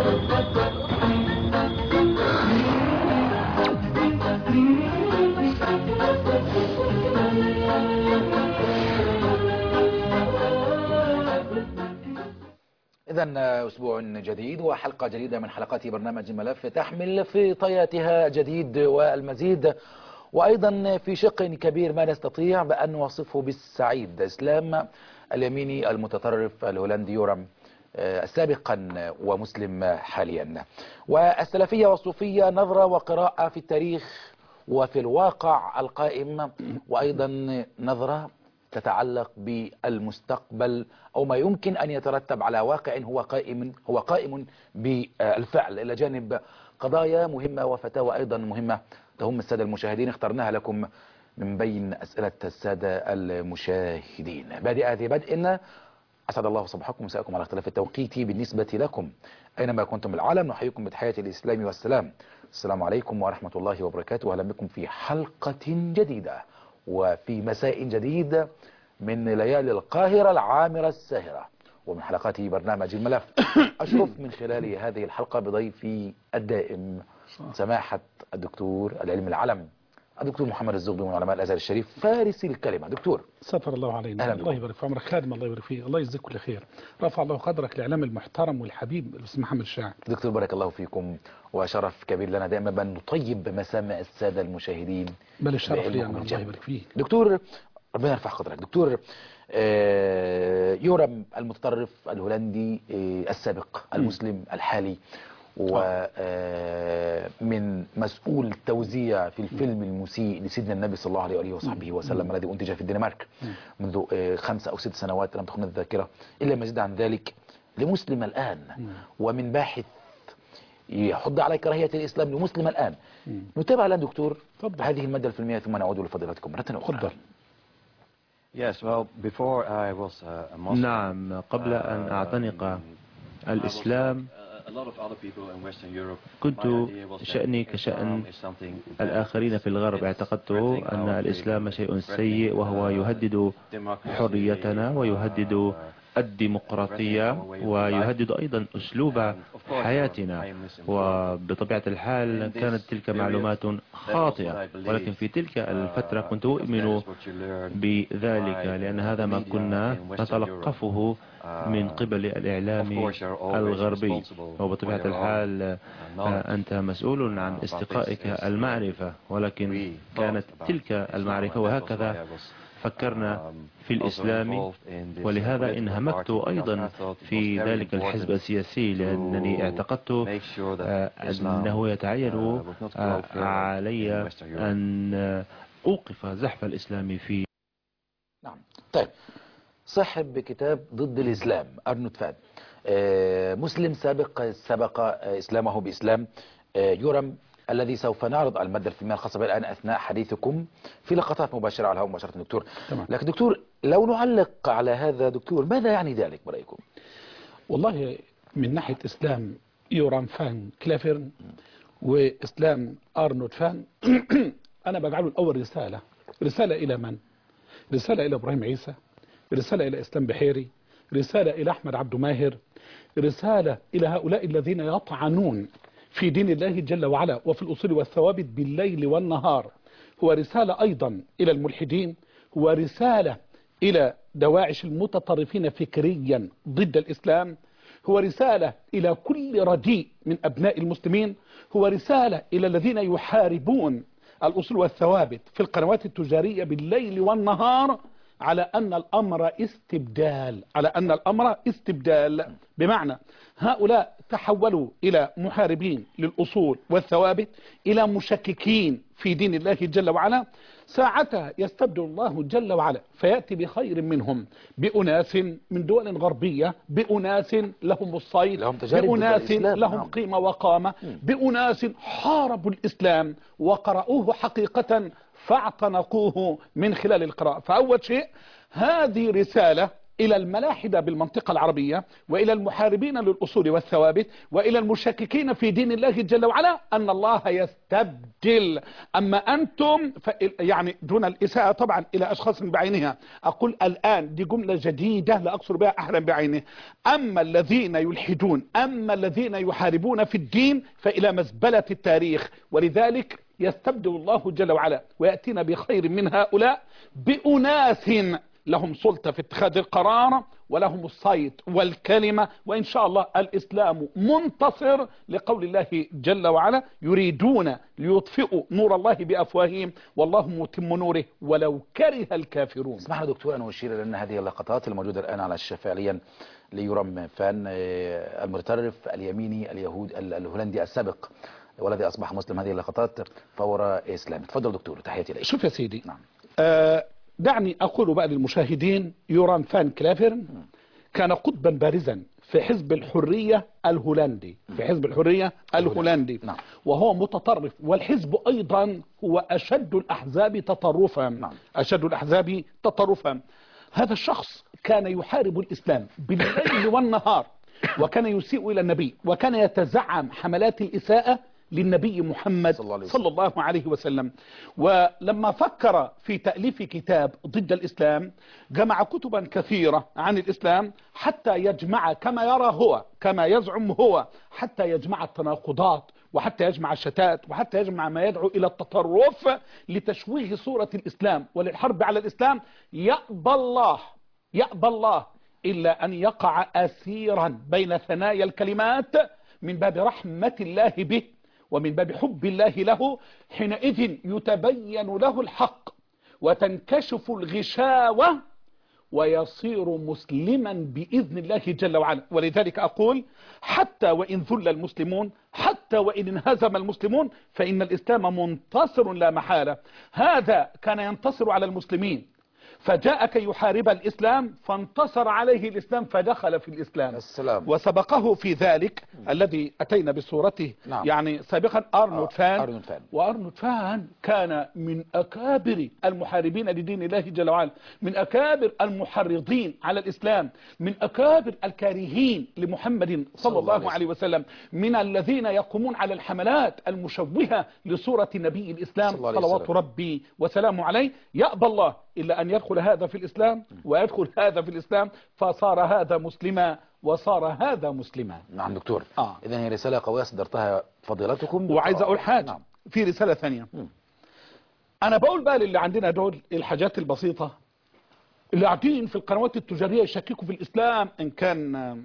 إذا أسبوع جديد وحلقة جديدة من حلقات برنامج الملف تحمل في طياتها جديد والمزيد وأيضا في شق كبير ما نستطيع بأن نوصفه بالسعيد إسلام اليميني المتطرف الهولندي يورم سابقا ومسلم حاليا والسلفية والصوفية نظرة وقراءة في التاريخ وفي الواقع القائم وأيضا نظرة تتعلق بالمستقبل أو ما يمكن أن يترتب على واقع هو قائم هو قائم بالفعل إلى جانب قضايا مهمة وفتاوى أيضا مهمة تهم السادة المشاهدين اخترناها لكم من بين أسئلة السادة المشاهدين بادئ هذه بدء أسعد الله صباحكم ومساءكم على اختلاف التوقيت بالنسبة لكم أينما كنتم العالم نحييكم بتحية الإسلام والسلام السلام عليكم ورحمة الله وبركاته أهلا بكم في حلقة جديدة وفي مساء جديد من ليالي القاهرة العامرة الساهرة ومن حلقات برنامج الملف أشرف من خلال هذه الحلقة بضيفي الدائم سماحة الدكتور العلم العلم الدكتور محمد الزغبي من علماء الازهر الشريف فارس الكلمه دكتور ستر الله علينا أهلا الله يبارك في عمرك خادم الله يبارك فيه الله يجزيك كل خير رفع الله قدرك الاعلام المحترم والحبيب الاستاذ محمد الشاعر دكتور بارك الله فيكم وشرف كبير لنا دائما بان نطيب مسامع الساده المشاهدين بل الشرف لي بعلمكم انا الله الجم. يبارك فيه دكتور ربنا يرفع قدرك دكتور آه، يورم المتطرف الهولندي آه، السابق المسلم الحالي ومن مسؤول التوزيع في الفيلم المسيء لسيدنا النبي صلى الله عليه وآله وصحبه وسلم الذي أنتج في الدنمارك منذ آه، خمسة أو ست سنوات لم تخن الذاكرة إلا مزيد عن ذلك لمسلم الآن ومن باحث يحض على كراهية الإسلام لمسلم الآن نتابع الآن دكتور تفضل. هذه المادة الفيلمية ثم نعود لفضيلتكم مرة أخرى تفضل Yes, well, before I was uh, a Muslim, نعم قبل أن أعتنق الإسلام كنت شأني كشأن الآخرين في الغرب اعتقدت أن الإسلام شيء سيء وهو يهدد حريتنا ويهدد الديمقراطية ويهدد أيضا أسلوب حياتنا وبطبيعة الحال كانت تلك معلومات خاطئة ولكن في تلك الفترة كنت أؤمن بذلك لأن هذا ما كنا نتلقفه من قبل الإعلام الغربي وبطبيعة الحال أنت مسؤول عن استقائك المعرفة ولكن كانت تلك المعرفة وهكذا فكرنا في الإسلام ولهذا انهمكت أيضا في ذلك الحزب السياسي لأنني اعتقدت آه، أنه يتعين آه، علي أن أوقف زحف الإسلام في نعم طيب صاحب كتاب ضد الإسلام أرنولد فاد آه، مسلم سابق سبق آه، إسلامه بإسلام آه، يورم الذي سوف نعرض المادة الفيلمية الخاصة به الآن أثناء حديثكم في لقطات مباشرة على الهواء مباشرة دكتور تمام. لكن دكتور لو نعلق على هذا دكتور ماذا يعني ذلك برأيكم والله من ناحية إسلام يورام فان كلافرن وإسلام أرنولد فان أنا بجعله الأول رسالة رسالة إلى من؟ رسالة إلى إبراهيم عيسى رسالة إلى إسلام بحيري رسالة إلى أحمد عبد ماهر رسالة إلى هؤلاء الذين يطعنون في دين الله جل وعلا وفي الأصول والثوابت بالليل والنهار هو رسالة أيضا إلى الملحدين هو رسالة إلى دواعش المتطرفين فكريا ضد الإسلام هو رسالة إلى كل رديء من أبناء المسلمين هو رسالة إلى الذين يحاربون الأصول والثوابت في القنوات التجارية بالليل والنهار على أن الأمر استبدال على أن الأمر استبدال بمعنى هؤلاء تحولوا إلى محاربين للأصول والثوابت إلى مشككين في دين الله جل وعلا ساعتها يستبدل الله جل وعلا فيأتي بخير منهم بأناس من دول غربية بأناس لهم الصيد لهم تجارب ضد بأناس الإسلام، لهم نعم. قيمة وقامة بأناس حاربوا الإسلام وقرأوه حقيقة فاعتنقوه من خلال القراءة فأول شيء هذه رسالة إلى الملاحدة بالمنطقة العربية وإلى المحاربين للأصول والثوابت وإلى المشككين في دين الله جل وعلا أن الله يستبدل أما أنتم ف... يعني دون الإساءة طبعا إلى أشخاص بعينها أقول الآن دي جملة جديدة لا أقصر بها أحدا بعينه أما الذين يلحدون أما الذين يحاربون في الدين فإلى مزبلة التاريخ ولذلك يستبدل الله جل وعلا ويأتينا بخير من هؤلاء بأناس لهم سلطة في اتخاذ القرار ولهم الصيت والكلمة وإن شاء الله الإسلام منتصر لقول الله جل وعلا يريدون ليطفئوا نور الله بأفواههم والله متم نوره ولو كره الكافرون اسمح لي دكتور أن أشير إلى أن هذه اللقطات الموجودة الآن على الشاشة فعليا ليورم فان المتطرف اليميني اليهود الهولندي السابق والذي أصبح مسلم هذه اللقطات فور إسلام تفضل دكتور تحياتي إليك شوف يا سيدي نعم. آه دعني أقول بقى للمشاهدين يوران فان كلافر كان قطبا بارزا في حزب الحرية الهولندي في حزب الحرية الهولندي نعم. وهو متطرف والحزب أيضا هو أشد الأحزاب تطرفا نعم. أشد الأحزاب تطرفا هذا الشخص كان يحارب الإسلام بالليل والنهار وكان يسيء إلى النبي وكان يتزعم حملات الإساءة للنبي محمد صلى الله عليه وسلم. صلى الله عليه وسلم ولما فكر في تأليف كتاب ضد الإسلام جمع كتبا كثيرة عن الإسلام حتى يجمع كما يرى هو كما يزعم هو حتى يجمع التناقضات وحتى يجمع الشتات وحتى يجمع ما يدعو إلى التطرف لتشويه صورة الإسلام وللحرب على الإسلام يأبى الله يأبى الله إلا أن يقع أسيرا بين ثنايا الكلمات من باب رحمة الله به ومن باب حب الله له حينئذ يتبين له الحق وتنكشف الغشاوة ويصير مسلما بإذن الله جل وعلا ولذلك أقول حتى وإن ذل المسلمون حتى وإن انهزم المسلمون فإن الإسلام منتصر لا محالة هذا كان ينتصر على المسلمين فجاء كي يحارب الإسلام فانتصر عليه الإسلام فدخل في الإسلام السلام وسبقه في ذلك الذي أتينا بصورته نعم. يعني سابقا أرنولد آه، فان أرنولد فان. وأرنولد فان كان من أكابر المحاربين لدين الله جل وعلا من أكابر المحرضين على الإسلام من أكابر الكارهين لمحمد صلى الله عليه عليه وسلم من الذين يقومون على الحملات المشوهة لصورة نبي الإسلام صلى الله عليه صلوات وسلم. ربي وسلامه عليه يأبى الله إلا أن يدخل هذا في الإسلام ويدخل هذا في الإسلام فصار هذا مسلما وصار هذا مسلما نعم دكتور آه. إذن هي رسالة قوية صدرتها فضيلتكم وعايز أقول حاجة نعم. في رسالة ثانية مم. أنا بقول بقى للي عندنا دول الحاجات البسيطة اللي قاعدين في القنوات التجارية يشككوا في الإسلام إن كان آم،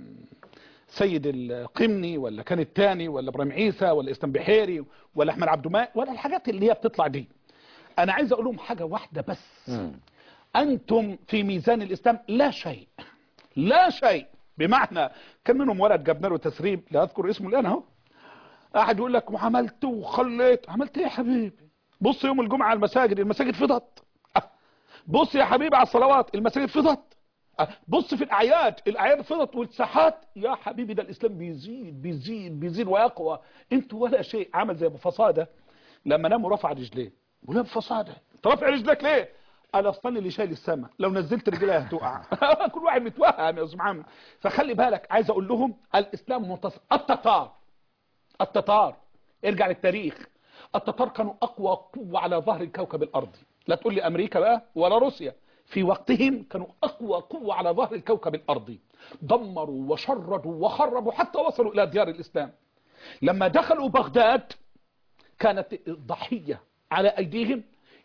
سيد القمني ولا كان التاني ولا ابراهيم عيسى ولا اسلام بحيري ولا احمد عبد الماء ولا الحاجات اللي هي بتطلع دي انا عايز اقول لهم حاجه واحده بس مم. أنتم في ميزان الإسلام لا شيء لا شيء بمعنى كان منهم ولد جبنا له تسريب لا أذكر اسمه الآن أهو قاعد يقول لك وعملت وخليت عملت إيه يا حبيبي بص يوم الجمعة على المساجد المساجد فضت أه. بص يا حبيبي على الصلوات المساجد فضت أه. بص في الأعياد الأعياد فضت والساحات يا حبيبي ده الإسلام بيزيد بيزيد بيزيد ويقوى انتوا ولا شيء عمل زي ابو فصاده لما ناموا رفع رجليه ولا بفصاده انت رافع رجلك ليه انا اصلا اللي شايل السماء لو نزلت رجليها هتقع كل واحد متوهم يا سبحان فخلي بالك عايز اقول لهم الاسلام منتصر التتار التتار ارجع للتاريخ التتار كانوا اقوى قوه على ظهر الكوكب الارضي لا تقول لي امريكا بقى ولا روسيا في وقتهم كانوا اقوى قوه على ظهر الكوكب الارضي دمروا وشردوا وخربوا حتى وصلوا الى ديار الاسلام لما دخلوا بغداد كانت ضحيه على ايديهم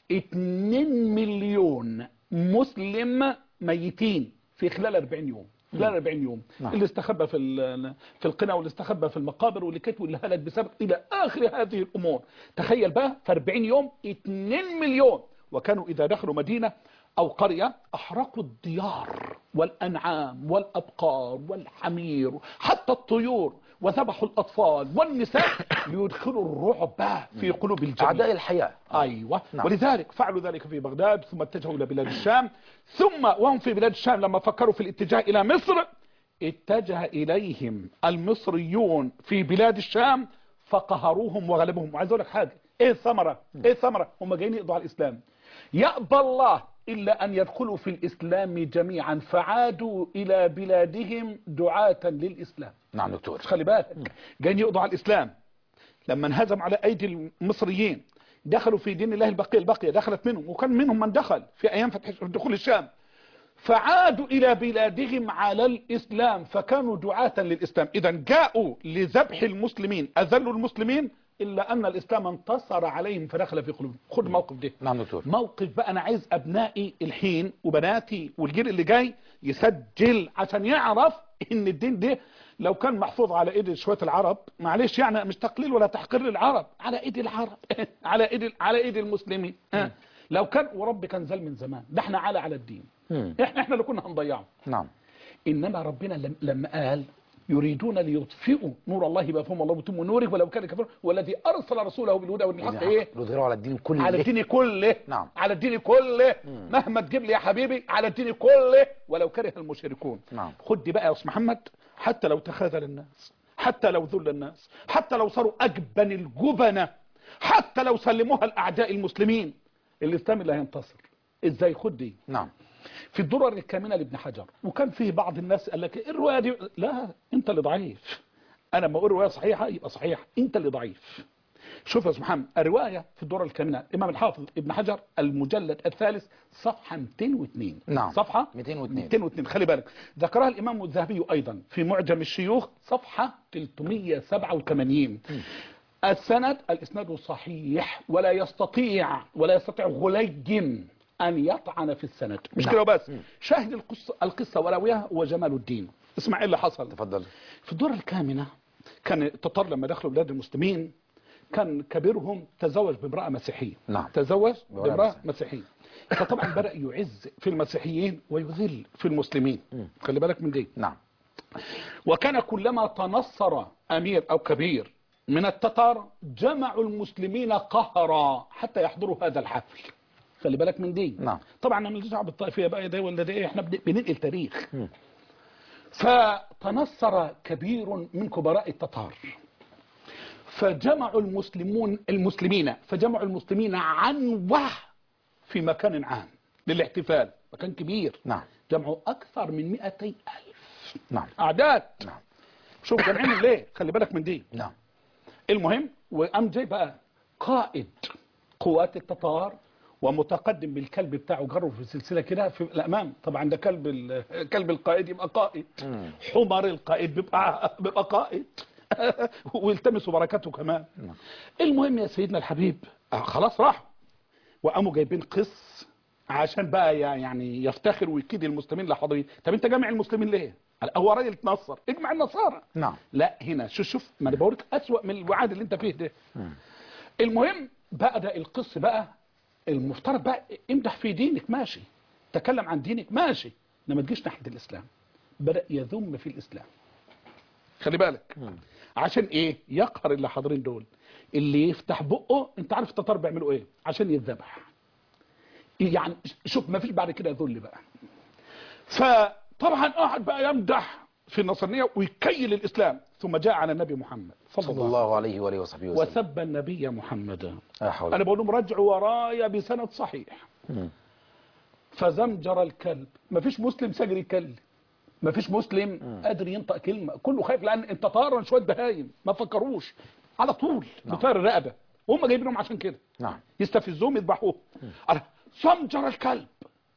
2 مليون مسلم ميتين في خلال 40 يوم خلال 40 يوم نعم. اللي استخبى في ال- في القنا واللي استخبى في المقابر واللي كتب واللي هلك بسبب الى اخر هذه الامور تخيل بقى في 40 يوم 2 مليون وكانوا اذا دخلوا مدينه او قريه احرقوا الديار والانعام والابقار والحمير حتى الطيور وذبحوا الاطفال والنساء ليدخلوا الرعب بقى في قلوب الجميع أعداء الحياة ايوه نعم. ولذلك فعلوا ذلك في بغداد ثم اتجهوا الى بلاد الشام ثم وهم في بلاد الشام لما فكروا في الاتجاه الى مصر اتجه اليهم المصريون في بلاد الشام فقهروهم وغلبهم وعايز اقول لك حاجه ايه الثمره ايه الثمره هم جايين يقضوا على الاسلام يأبى الله إلا أن يدخلوا في الإسلام جميعا فعادوا إلى بلادهم دعاة للإسلام نعم دكتور خلي بالك جايين يقضوا على الإسلام لما انهزم على أيدي المصريين دخلوا في دين الله البقية البقية دخلت منهم وكان منهم من دخل في أيام فتح دخول الشام فعادوا إلى بلادهم على الإسلام فكانوا دعاة للإسلام إذا جاءوا لذبح المسلمين أذلوا المسلمين إلا أن الإسلام انتصر عليهم فدخل في قلوبهم خد موقف ده نعم دكتور موقف بقى أنا عايز أبنائي الحين وبناتي والجيل اللي جاي يسجل عشان يعرف إن الدين ده لو كان محفوظ على ايد شويه العرب معلش يعني مش تقليل ولا تحقير للعرب على ايد العرب على ايد على ايد المسلمين ها. لو كان ورب كان زال من زمان ده احنا على على الدين مم. احنا احنا اللي كنا هنضيعه نعم انما ربنا لم- لما قال يريدون ليطفئوا نور الله بافهم الله وتم نوره ولو كان كفر والذي ارسل رسوله بالهدى والحق ايه يظهروا على الدين كله على الدين كله نعم. على الدين كله مهما تجيب لي يا حبيبي على الدين كله ولو كره المشركون نعم. خد دي بقى يا استاذ محمد حتى لو تخاذل الناس حتى لو ذل الناس حتى لو صاروا اجبن الجبنه حتى لو سلموها الاعداء المسلمين الاسلام اللي هينتصر ازاي خد دي نعم في الدرر الكامنه لابن حجر وكان فيه بعض الناس قال لك إيه الروايه دي لا انت اللي ضعيف انا لما اقول روايه صحيحه يبقى صحيح انت اللي ضعيف شوف يا استاذ محمد الروايه في الدرر الكامنه الامام الحافظ ابن حجر المجلد الثالث صفحه 202 نعم. صفحه 202. 202 خلي بالك ذكرها الامام الذهبي ايضا في معجم الشيوخ صفحه 387 السند الاسناد صحيح ولا يستطيع ولا يستطيع غلي ان يطعن في السند مش نعم. كده بس شاهد القصه القصه وراويها هو جمال الدين اسمع ايه اللي حصل تفضل في الدور الكامنة كان التتار لما دخلوا بلاد المسلمين كان كبيرهم تزوج بامرأة مسيحية نعم. تزوج بامرأة بامرأة مسيحية فطبعا بدأ يعز في المسيحيين ويذل في المسلمين خلي بالك من دي نعم وكان كلما تنصر أمير أو كبير من التتار جمعوا المسلمين قهرا حتى يحضروا هذا الحفل خلي بالك من دي نعم. طبعا انا ماليش دعوه بالطائفيه بقى ده ولا ده ايه احنا بن- بننقل تاريخ فتنصر كبير من كبراء التتار فجمعوا المسلمون المسلمين فجمعوا المسلمين عنوة في مكان عام للاحتفال مكان كبير نعم جمعوا أكثر من 200 ألف نعم أعداد نعم شوف جمعين ليه خلي بالك من دي نعم المهم وقام جاي بقى قائد قوات التتار ومتقدم بالكلب بتاعه جره في سلسله كده في الامام طبعا ده كلب ال- كلب القائد يبقى قائد حمر القائد بيبقى بيبقى قائد ويلتمسوا بركاته كمان المهم يا سيدنا الحبيب آه خلاص راحوا وقاموا جايبين قس عشان بقى يعني يفتخر ويكيد المسلمين اللي حاضرين طب انت جامع المسلمين ليه قال هو راجل اتنصر اجمع النصارى نعم لا هنا شوف شوف ما انا بقولك اسوأ من الوعد اللي انت فيه ده المهم بقى ده القص بقى المفترض بقى امدح في دينك ماشي تكلم عن دينك ماشي انما تجيش ناحيه الاسلام بدا يذم في الاسلام خلي بالك عشان ايه يقهر اللي حاضرين دول اللي يفتح بقه انت عارف التتار بيعملوا ايه عشان يتذبح يعني شوف ما فيش بعد كده ذل بقى فطبعا قعد بقى يمدح في النصرانيه ويكيل الاسلام ثم جاء على النبي محمد صلى صلى الله الله عليه وآله وصحبه وسلم وسب النبي محمدا لا حول انا بقول لهم رجعوا ورايا بسند صحيح مم. فزمجر الكلب ما فيش مسلم سجري كلب ما فيش مسلم قادر ينطق كلمه كله خايف لان انت طار شويه بهايم ما فكروش على طول بطار الرقبه وهم جايبينهم عشان كده نعم يستفزوهم يذبحوه على زمجر الكلب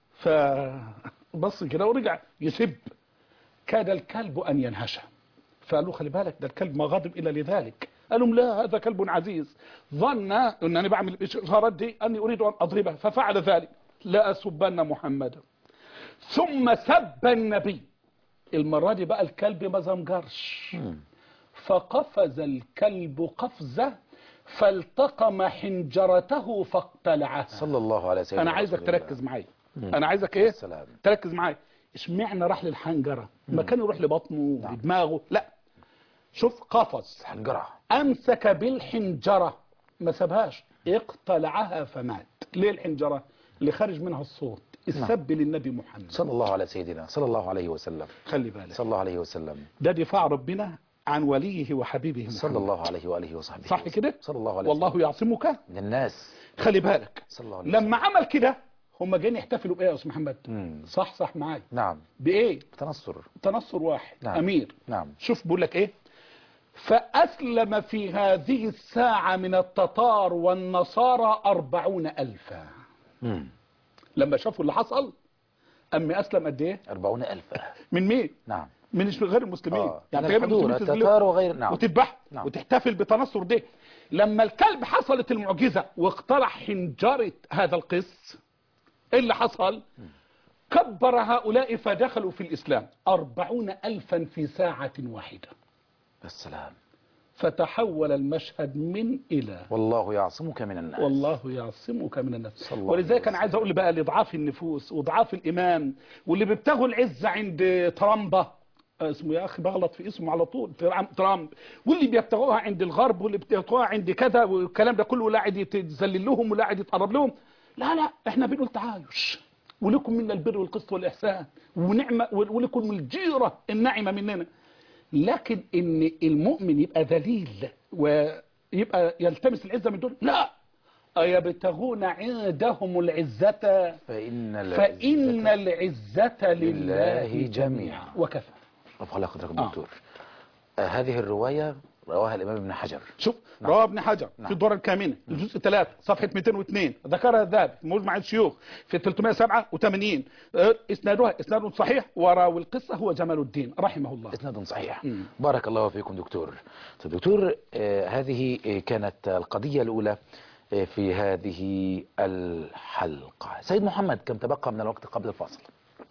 فبص كده ورجع يسب كاد الكلب ان ينهشه فقالوا خلي بالك ده الكلب ما غضب الا لذلك قالوا لهم لا هذا كلب عزيز ظن ان انا بعمل الاشارات دي اني اريد ان اضربه ففعل ذلك لا اسبن محمدا ثم سب النبي المره دي بقى الكلب ما زمجرش فقفز الكلب قفزه فالتقم حنجرته فاقتلعها صلى الله على سيدنا انا عايزك رسول الله. تركز معايا انا عايزك ايه سلام. تركز معايا اشمعنى راح للحنجره ما كان يروح لبطنه لدماغه لا شوف قفز حنجرة امسك بالحنجره ما سابهاش اقتلعها فمات ليه الحنجره اللي خارج منها الصوت السب للنبي محمد صلى الله على سيدنا صلى الله عليه وسلم خلي بالك صلى الله عليه وسلم ده دفاع ربنا عن وليه وحبيبه محمد صلى الله عليه وآله وصحبه صح كده صلى الله عليه وسلم والله يعصمك من الناس خلي بالك صلى الله عليه لما عمل كده هم جايين يحتفلوا بايه يا استاذ محمد مم. صح صح معايا نعم بايه تنصر تنصر واحد نعم. امير نعم شوف بقول لك ايه فأسلم في هذه الساعة من التتار والنصارى أربعون ألفا مم. لما شافوا اللي حصل أم أسلم قد إيه أربعون ألف من مين نعم من مش غير المسلمين آه. يعني من غير الحضور المسلمين تذلهم التتار وغير نعم وتذبح نعم. وتحتفل بتنصر ده لما الكلب حصلت المعجزة واقتلع حنجرة هذا القس إيه اللي حصل كبر هؤلاء فدخلوا في الإسلام أربعون ألفا في ساعة واحدة السلام فتحول المشهد من إلى والله يعصمك من الناس والله يعصمك من الناس صلى الله ولذلك عليه انا عايز اقول بقى لاضعاف النفوس واضعاف الايمان واللي بيبتغوا العزه عند ترامبا اسمه يا اخي بغلط في اسمه على طول ترام- ترامب واللي بيبتغوها عند الغرب واللي بيبتغوها عند كذا والكلام ده كله لا قاعد يتذلل لهم ولا قاعد يتقرب لهم لا لا احنا بنقول تعايش ولكم منا البر والقسط والاحسان ونعمه ولكم الجيره الناعمه مننا لكن ان المؤمن يبقى ذليل ويبقى يلتمس العزه من دول لا أيبتغون عندهم العزة فإن العزة فإن العزة لله لله جميعا. جميعا وكفى رفع الله قدرك آه. دكتور آه. هذه الرواية رواها الإمام ابن حجر شوف نعم. رواه ابن حجر نعم. في الدورة الكامنة الجزء 3 صفحة 202 ذكرها الذهبي في مجمع الشيوخ في 387 آه، اسنادها اسناد صحيح وراوي القصة هو جمال الدين رحمه الله إسناد صحيح مم. بارك الله فيكم دكتور طيب دكتور آه هذه آه، كانت القضية الأولى آه، في هذه الحلقة سيد محمد كم تبقى من الوقت قبل الفاصل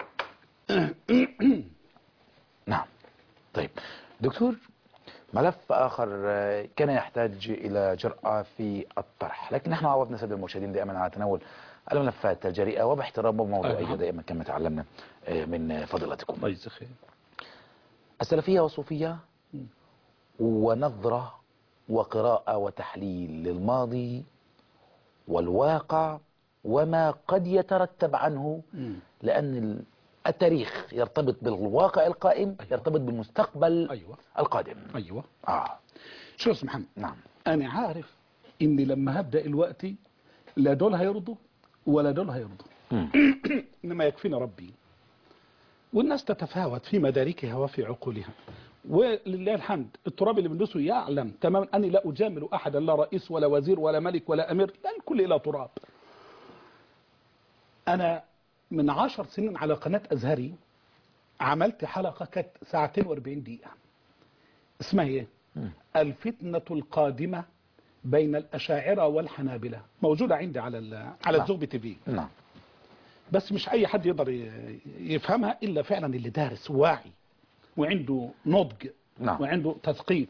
نعم طيب دكتور ملف آخر آه، كان يحتاج إلى جرأة في الطرح لكن نحن عودنا سيد المرشدين دائما على تناول الملفات الجريئة وباحترام وموضوعية أيوة. دائما كما تعلمنا آه، من فضيلتكم الله يجزيك خير السلفية والصوفية ونظرة وقراءة وتحليل للماضي والواقع وما قد يترتب عنه مم. لأن التاريخ يرتبط بالواقع القائم يرتبط بالمستقبل أيوة القادم أيوة آه شو اسم محمد نعم أنا عارف إني لما هبدأ الوقت لا دول هيرضوا ولا دول هيرضوا مم. إنما يكفينا ربي والناس تتفاوت في مداركها وفي عقولها ولله الحمد التراب اللي بندوسه يعلم تماما أني لا أجامل أحدا لا رئيس ولا وزير ولا ملك ولا أمير لا الكل إلى تراب أنا من عشر سنين على قناة أزهري عملت حلقة كانت ساعتين واربعين دقيقة اسمها ايه مم. الفتنة القادمة بين الأشاعرة والحنابلة موجودة عندي على ال- على نعم. الزوب تي في نعم بس مش أي حد يقدر ي- يفهمها إلا فعلا اللي دارس واعي وعنده نضج نعم. وعنده تثقيف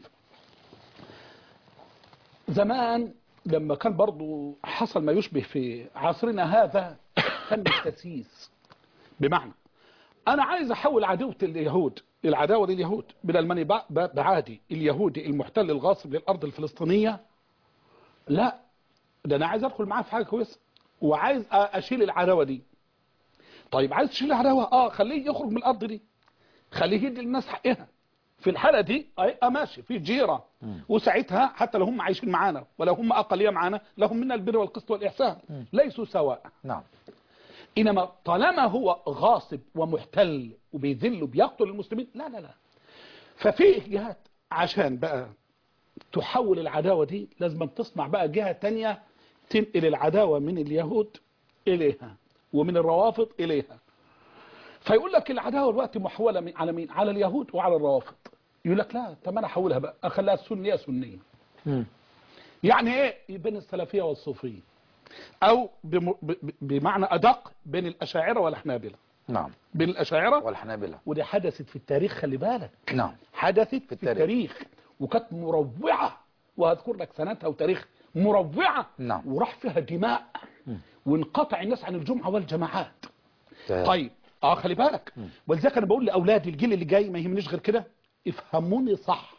زمان لما كان برضو حصل ما يشبه في عصرنا هذا كان التسييس بمعنى أنا عايز أحول عدوة اليهود العداوة لليهود بدل ما أنا ب- ب- بعادي اليهودي المحتل الغاصب للأرض الفلسطينية لا ده أنا عايز أدخل معاه في حاجة كويسة وعايز أ- أشيل العداوة دي طيب عايز تشيل العداوة اه خليه يخرج من الأرض دي خليه يدي للناس حقها في الحالة دي هيبقى ماشي في جيرة وساعتها حتى لو هم عايشين معانا ولو هم أقلية معانا لهم منا البر والقسط والإحسان ليسوا سواء نعم إنما طالما هو غاصب ومحتل وبيذل وبيقتل المسلمين لا لا لا ففي جهات عشان بقى تحول العداوة دي لازم تصنع بقى جهة تانية تنقل العداوة من اليهود إليها ومن الروافض إليها فيقول لك العداوة الوقت محولة من على مين على اليهود وعلى الروافض يقول لك لا طب انا احولها بقى اخليها سنيه سنيه مم. يعني ايه بين السلفيه والصوفيه او بم... ب... ب- بمعنى ادق بين الاشاعره والحنابله نعم بين الاشاعره والحنابلة ودي حدثت في التاريخ خلي بالك نعم حدثت في التاريخ. التاريخ, وكانت مروعه وهذكر لك سنتها وتاريخ مروعه نعم. وراح فيها دماء وانقطع الناس عن الجمعه والجماعات ت- طيب اه خلي بالك ولذلك انا بقول لاولادي الجيل اللي جاي ما يهمنيش غير كده افهموني صح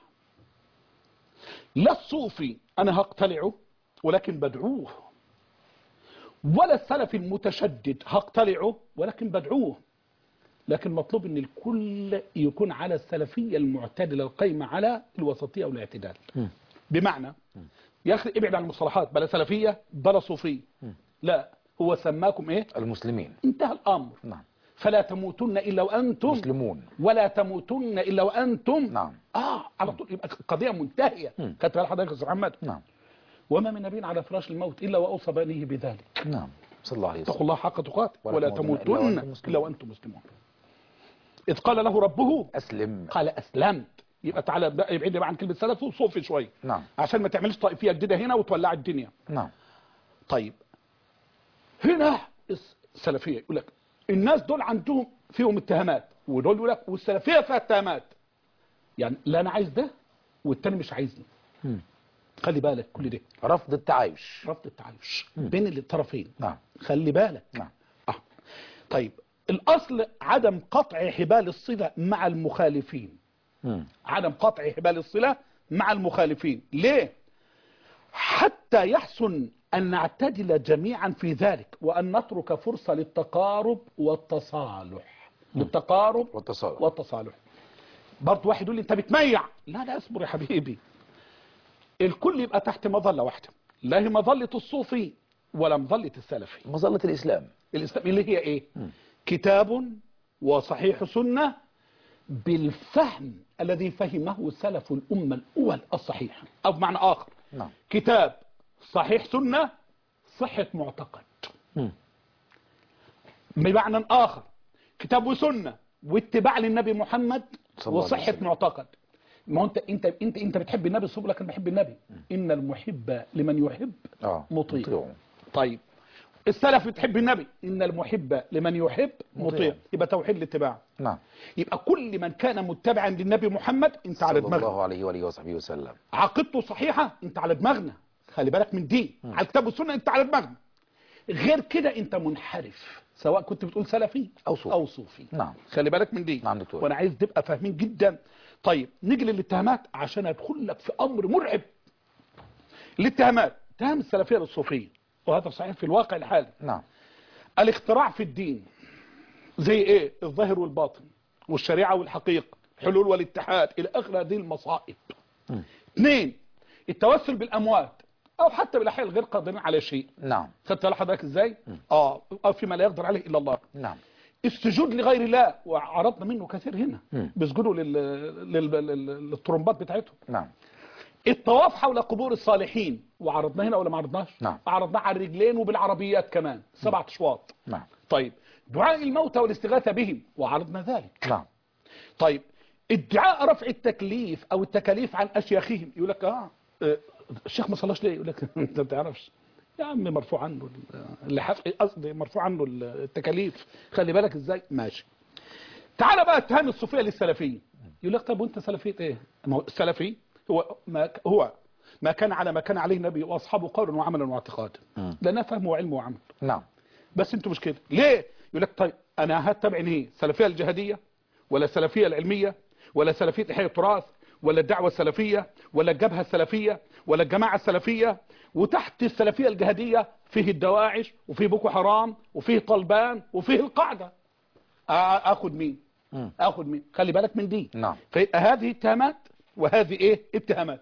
لا الصوفي انا هقتلعه ولكن بدعوه ولا السلفي المتشدد هقتلعه ولكن بدعوه لكن مطلوب ان الكل يكون على السلفيه المعتدله القايمه على الوسطيه والاعتدال بمعنى يا اخي ابعد عن المصطلحات بلا سلفيه بلا صوفيه لا هو سماكم ايه المسلمين انتهى الامر نعم فلا تموتن الا وانتم مسلمون ولا تموتن الا وانتم نعم اه على طول يبقى القضيه منتهيه مم. كانت بال حضرتك يا استاذ محمد نعم وما من نبي على فراش الموت الا واوصى بنيه بذلك نعم صلى الله عليه اتقوا وسلم الله حق تقاته ولا ولا تموتن إلا تموتن وأنتم مسلمون. الا وانتم مسلمون اذ قال له ربه أسلم قال اسلمت يبقى تعالى بقى ابعد بقى عن كلمه سلف وصوفي شويه نعم عشان ما تعملش طائفيه جديده هنا وتولع الدنيا نعم طيب هنا السلفيه يقول لك الناس دول عندهم فيهم اتهامات ودول يقول لك والسلفيه فيها اتهامات يعني لا انا عايز ده والتاني مش عايزني مم. خلي بالك كل ده رفض التعايش رفض التعايش بين الطرفين نعم خلي بالك نعم آه. طيب الاصل عدم قطع حبال الصله مع المخالفين مم. عدم قطع حبال الصله مع المخالفين ليه حتى يحسن أن نعتدل جميعا في ذلك وأن نترك فرصة للتقارب والتصالح للتقارب والتصالح والتصالح برضه واحد يقول لي أنت بتميع لا لا اصبر يا حبيبي الكل يبقى تحت مظلة واحدة لا هي مظلة الصوفي ولا مظلة السلفي مظلة الإسلام الإسلام اللي هي إيه كتاب وصحيح سنة بالفهم الذي فهمه سلف الأمة الأول الصحيح أو بمعنى آخر نعم كتاب صحيح سنة صحة معتقد مم. بمعنى آخر كتاب وسنة واتباع للنبي محمد صلى الله عليه وصحة وسلم. معتقد ما هو انت انت انت انت بتحب النبي صلى الله عليه وسلم بحب النبي ان المحب لمن يحب اه مطيع. مطيع. طيب السلف بتحب النبي ان المحب لمن يحب مطيع. مطيع يبقى توحيد الاتباع نعم يبقى كل من كان متبعا للنبي محمد انت على صلى دماغنا الله عليه وآله وصحبه وسلم عقيدته صحيحة انت على دماغنا خلي بالك من دي على الكتاب والسنة انت على دماغنا غير كده انت منحرف سواء كنت بتقول سلفي أو صوفي. او صوفي نعم خلي بالك من دي نعم دكتور. وانا عايز تبقى فاهمين جدا طيب نيجي للاتهامات عشان ادخل لك في امر مرعب الاتهامات اتهام السلفيه للصوفيه وهذا صحيح في الواقع الحالي نعم الاختراع في الدين زي ايه الظاهر والباطن والشريعه والحقيقه حلول والاتحاد الى اخر هذه المصائب مم. اثنين التوسل بالاموات او حتى بالاحياء الغير قادرين على شيء نعم خدت بالك حضرتك ازاي اه أو فيما لا يقدر عليه الا الله نعم السجود لغير الله وعرضنا منه كثير هنا مم. بيسجدوا لل... لل... لل... للطرمبات بتاعتهم نعم الطواف حول قبور الصالحين وعرضناه هنا ولا ما عرضناش نعم. عرضناه على الرجلين وبالعربيات كمان سبعة اشواط نعم طيب دعاء الموتى والاستغاثة بهم وعرضنا ذلك نعم طيب ادعاء رفع التكليف او التكاليف عن اشياخهم يقول لك اه آه، الشيخ ما صلاش ليه يقول لك انت ما تعرفش يا عم مرفوع عنه ال- اللي حف... قصدي مرفوع عنه التكاليف خلي بالك ازاي ماشي تعال بقى اتهام الصوفيه للسلفيين يقول لك طب وانت سلفيه ايه ما هو السلفي هو ما هو ما كان على ما كان عليه النبي واصحابه قولا وعملا واعتقادا مم. لانها فهم وعلم وعمل نعم بس انتوا مش كده ليه يقول لك طيب انا هتبع ايه السلفيه الجهاديه ولا السلفيه العلميه ولا سلفيه احياء التراث ولا الدعوه السلفيه ولا الجبهه السلفيه ولا الجماعه السلفيه وتحت السلفيه الجهاديه فيه الدواعش وفيه بوكو حرام وفيه طلبان وفيه القاعده آ- اخد مين مم. اخد مين خلي بالك من دي نعم فيبقى هذه اتهامات وهذه ايه اتهامات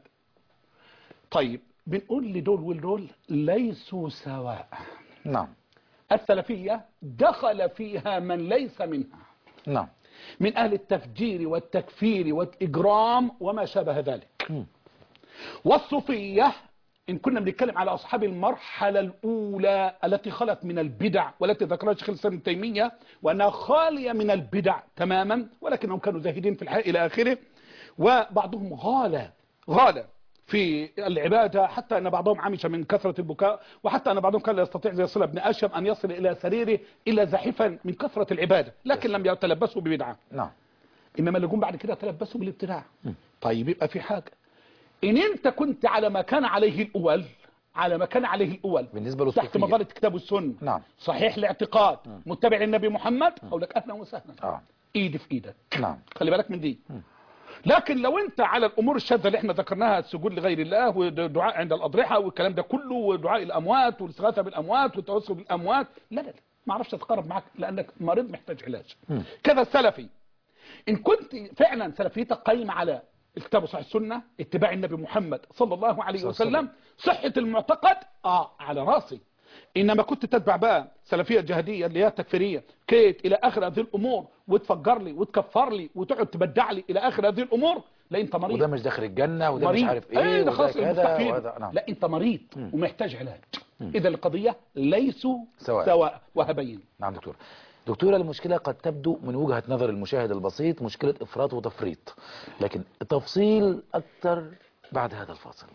طيب بنقول لدول ودول ليسوا سواء نعم السلفية دخل فيها من ليس منها نعم من أهل التفجير والتكفير والإجرام وما شابه ذلك مم. والصوفية إن كنا بنتكلم على أصحاب المرحلة الأولى التي خلت من البدع والتي ذكرها شيخ الإسلام ابن تيمية وأنها خالية من البدع تماما ولكنهم كانوا زاهدين في الحياة إلى آخره وبعضهم غالى غالى في العبادة حتى أن بعضهم عمش من كثرة البكاء وحتى أن بعضهم كان لا يستطيع زي صلة بن أشم أن يصل إلى سريره إلا زاحفا من كثرة العبادة لكن لم يتلبسوا ببدعة نعم انما اللي جم بعد كده تلبسوا بالابتداع طيب يبقى في حاجه ان انت كنت على ما كان عليه الاول على ما كان عليه الاول بالنسبة تحت للصوفية مظله كتاب السنه نعم. صحيح الاعتقاد متبع النبي محمد اقول لك اهلا وسهلا اه ايدي في ايدك نعم خلي بالك من دي لكن لو انت على الامور الشاذه اللي احنا ذكرناها السجود لغير الله ودعاء عند الاضرحه والكلام ده كله ودعاء الاموات والاستغاثه بالاموات والتوسل بالاموات لا لا لا ما اعرفش اتقرب معاك لانك مريض محتاج علاج كذا السلفي ان كنت فعلا سلفيتك قايمه على الكتاب وصحيح السنه اتباع النبي محمد صلى الله عليه صلى الله عليه وسلم صحه المعتقد اه على راسي انما كنت تتبع بقى سلفيه جهاديه اللي هي تكفيريه كيت الى اخر هذه الامور وتفجر لي وتكفر لي وتقعد تبدع لي الى اخر هذه الامور لا انت مريض وده مش داخل الجنة وده مش مريض. عارف ايه ايه ده وده خلاص كذا المستحيل وهذا نعم لا انت مريض ومحتاج علاج اذا القضيه ليسوا سواء. سواء وهبين نعم دكتور دكتورة المشكلة قد تبدو من وجهة نظر المشاهد البسيط مشكلة إفراط وتفريط لكن تفصيل أكثر بعد هذا الفاصل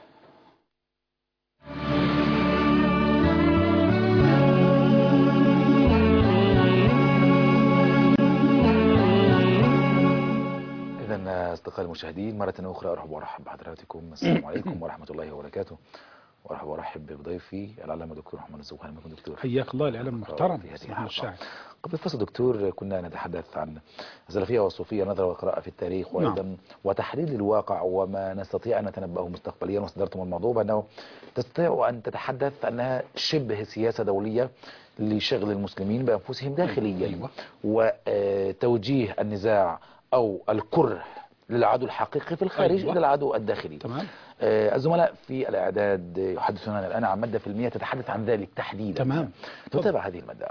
إذا أصدقائي المشاهدين مرة أخرى أرحب وأرحب بحضراتكم السلام عليكم ورحمة الله وبركاته وأرحب وأرحب بضيفي العلامة دكتور محمد الزوخاني منكم دكتور حياك الله الاعلام محترم في هذه سبحان الحلقة. الشاعر قبل الفصل دكتور كنا نتحدث عن السلفية والصوفية نظرة وقراءة في التاريخ وأيضا وتحليل الواقع وما نستطيع أن نتنبأه مستقبليا واستدرتم الموضوع بأنه تستطيع أن تتحدث أنها شبه سياسة دولية لشغل المسلمين بأنفسهم داخليا أيوة. وتوجيه النزاع أو الكره للعدو الحقيقي في الخارج أيوة. إلى العدو الداخلي تمام آه، الزملاء في الإعداد يحدثوننا الآن عن مادة فيلمية تتحدث عن ذلك تحديدا تمام نتابع هذه المادة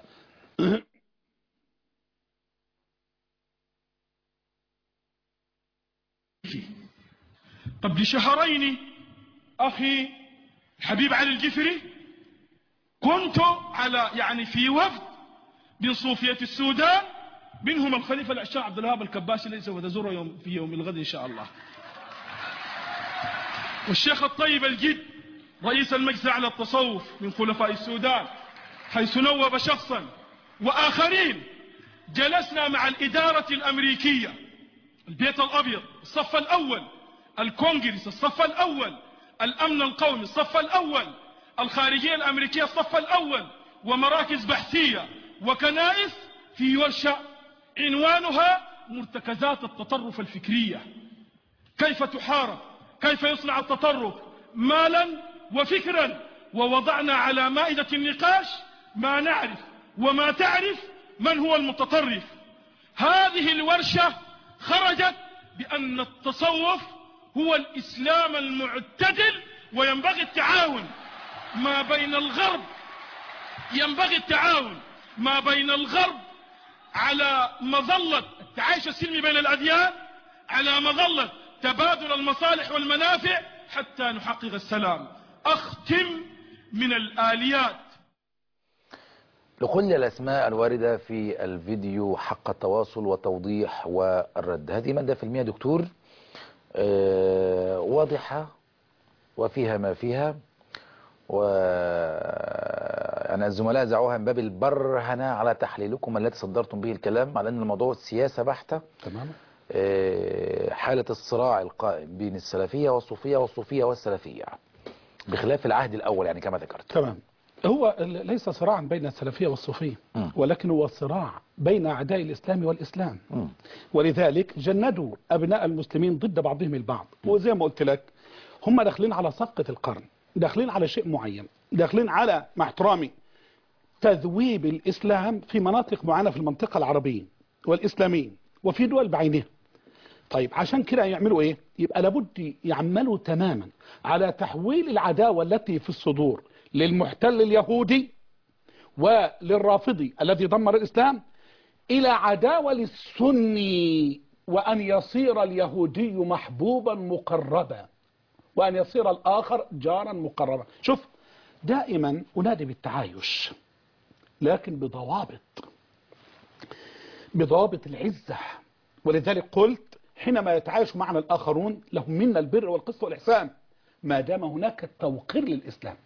قبل شهرين أخي حبيب علي الجفري كنت على يعني في وفد من صوفية السودان منهم الخليفة العشاء عبد الوهاب الكباسي الذي سوف تزوره يوم في يوم الغد إن شاء الله والشيخ الطيب الجد رئيس المجلس على التصوف من خلفاء السودان حيث نوب شخصا وآخرين جلسنا مع الإدارة الأمريكية البيت الأبيض الصف الأول الكونغرس الصف الأول الأمن القومي الصف الأول الخارجية الأمريكية الصف الأول ومراكز بحثية وكنائس في ورشة عنوانها مرتكزات التطرف الفكرية كيف تحارب كيف يصنع التطرف مالا وفكرا ووضعنا على مائدة النقاش ما نعرف وما تعرف من هو المتطرف هذه الورشة خرجت بأن التصوف هو الإسلام المعتدل وينبغي التعاون ما بين الغرب ينبغي التعاون ما بين الغرب على مظلة التعايش السلمي بين الأديان على مظلة تبادل المصالح والمنافع حتى نحقق السلام أختم من الآليات لكل الأسماء الواردة في الفيديو حق التواصل والتوضيح والرد هذه مادة فيلمية دكتور آه، واضحة وفيها ما فيها و يعني الزملاء زعوها من باب البرهنة على تحليلكم التي صدرتم به الكلام على أن الموضوع سياسة بحتة تمام آه، حالة الصراع القائم بين السلفية والصوفية والصوفية والسلفية بخلاف العهد الأول يعني كما ذكرت تمام هو ال- ليس صراعا بين السلفية والصوفية مم. ولكن هو صراع بين أعداء الإسلام والإسلام مم. ولذلك جندوا أبناء المسلمين ضد بعضهم البعض وزي ما قلت لك هم داخلين على صفقة القرن داخلين على شيء معين داخلين على مع احترامي تذويب الإسلام في مناطق معينة في المنطقة العربية والإسلاميين وفي دول بعينها طيب عشان كده يعملوا ايه يبقى لابد يعملوا تماما على تحويل العداوة التي في الصدور للمحتل اليهودي وللرافضي الذي دمر الإسلام إلى عداوة للسني وأن يصير اليهودي محبوبا مقربا وأن يصير الآخر جارا مقربا شوف دائما أنادي بالتعايش لكن بضوابط بضوابط العزة ولذلك قلت حينما يتعايش معنا الآخرون لهم منا البر والقسط والإحسان ما دام هناك توقير للإسلام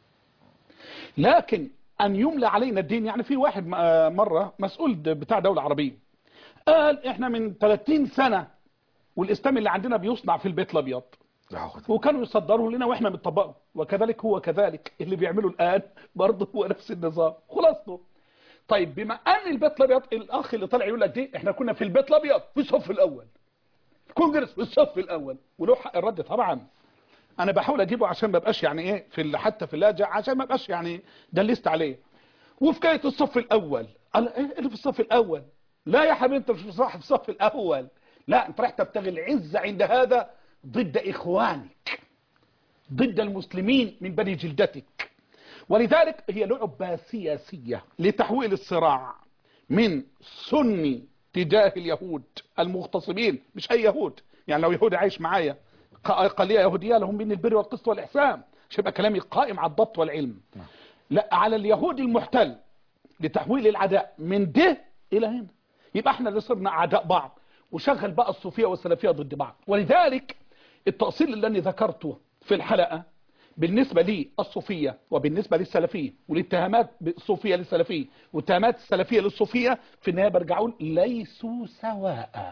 لكن أن يملى علينا الدين يعني في واحد م- آه مرة مسؤول د- بتاع دولة عربية قال إحنا من 30 سنة والإسلام اللي عندنا بيصنع في البيت الأبيض لا حول وكانوا يصدروا لنا واحنا بنطبقه وكذلك هو كذلك اللي بيعمله الآن برضه هو نفس النظام خلاصته طيب بما ان البيت الابيض الاخ اللي طلع يقول لك دي احنا كنا في البيت الابيض في الصف الاول الكونجرس في الصف الاول وله حق الرد طبعا انا بحاول اجيبه عشان ما ابقاش يعني ايه في ال- حتى في اللاجع عشان ما ابقاش يعني دلست عليه وفي كايه الصف الاول قال ايه اللي في الصف الاول لا يا حبيبي انت مش صح في الصف الاول لا انت رايح تبتغي العزه عند هذا ضد اخوانك ضد المسلمين من بني جلدتك ولذلك هي لعبة سياسية لتحويل الصراع من سني تجاه اليهود المغتصبين مش أي يهود يعني لو يهودي عايش معايا ق- أقلية يهودية لهم من البر والقسط والإحسان مش يبقى كلامي قائم على الضبط والعلم لا على اليهودي المحتل لتحويل العداء من ده إلى هنا يبقى احنا اللي صرنا أعداء بعض وشغل بقى الصوفية والسلفية ضد بعض ولذلك التأصيل اللي أنا ذكرته في الحلقة بالنسبة لي الصوفية وبالنسبة للسلفية والاتهامات الصوفية للسلفية والاتهامات السلفية للصوفية في النهاية برجعون ليسوا سواء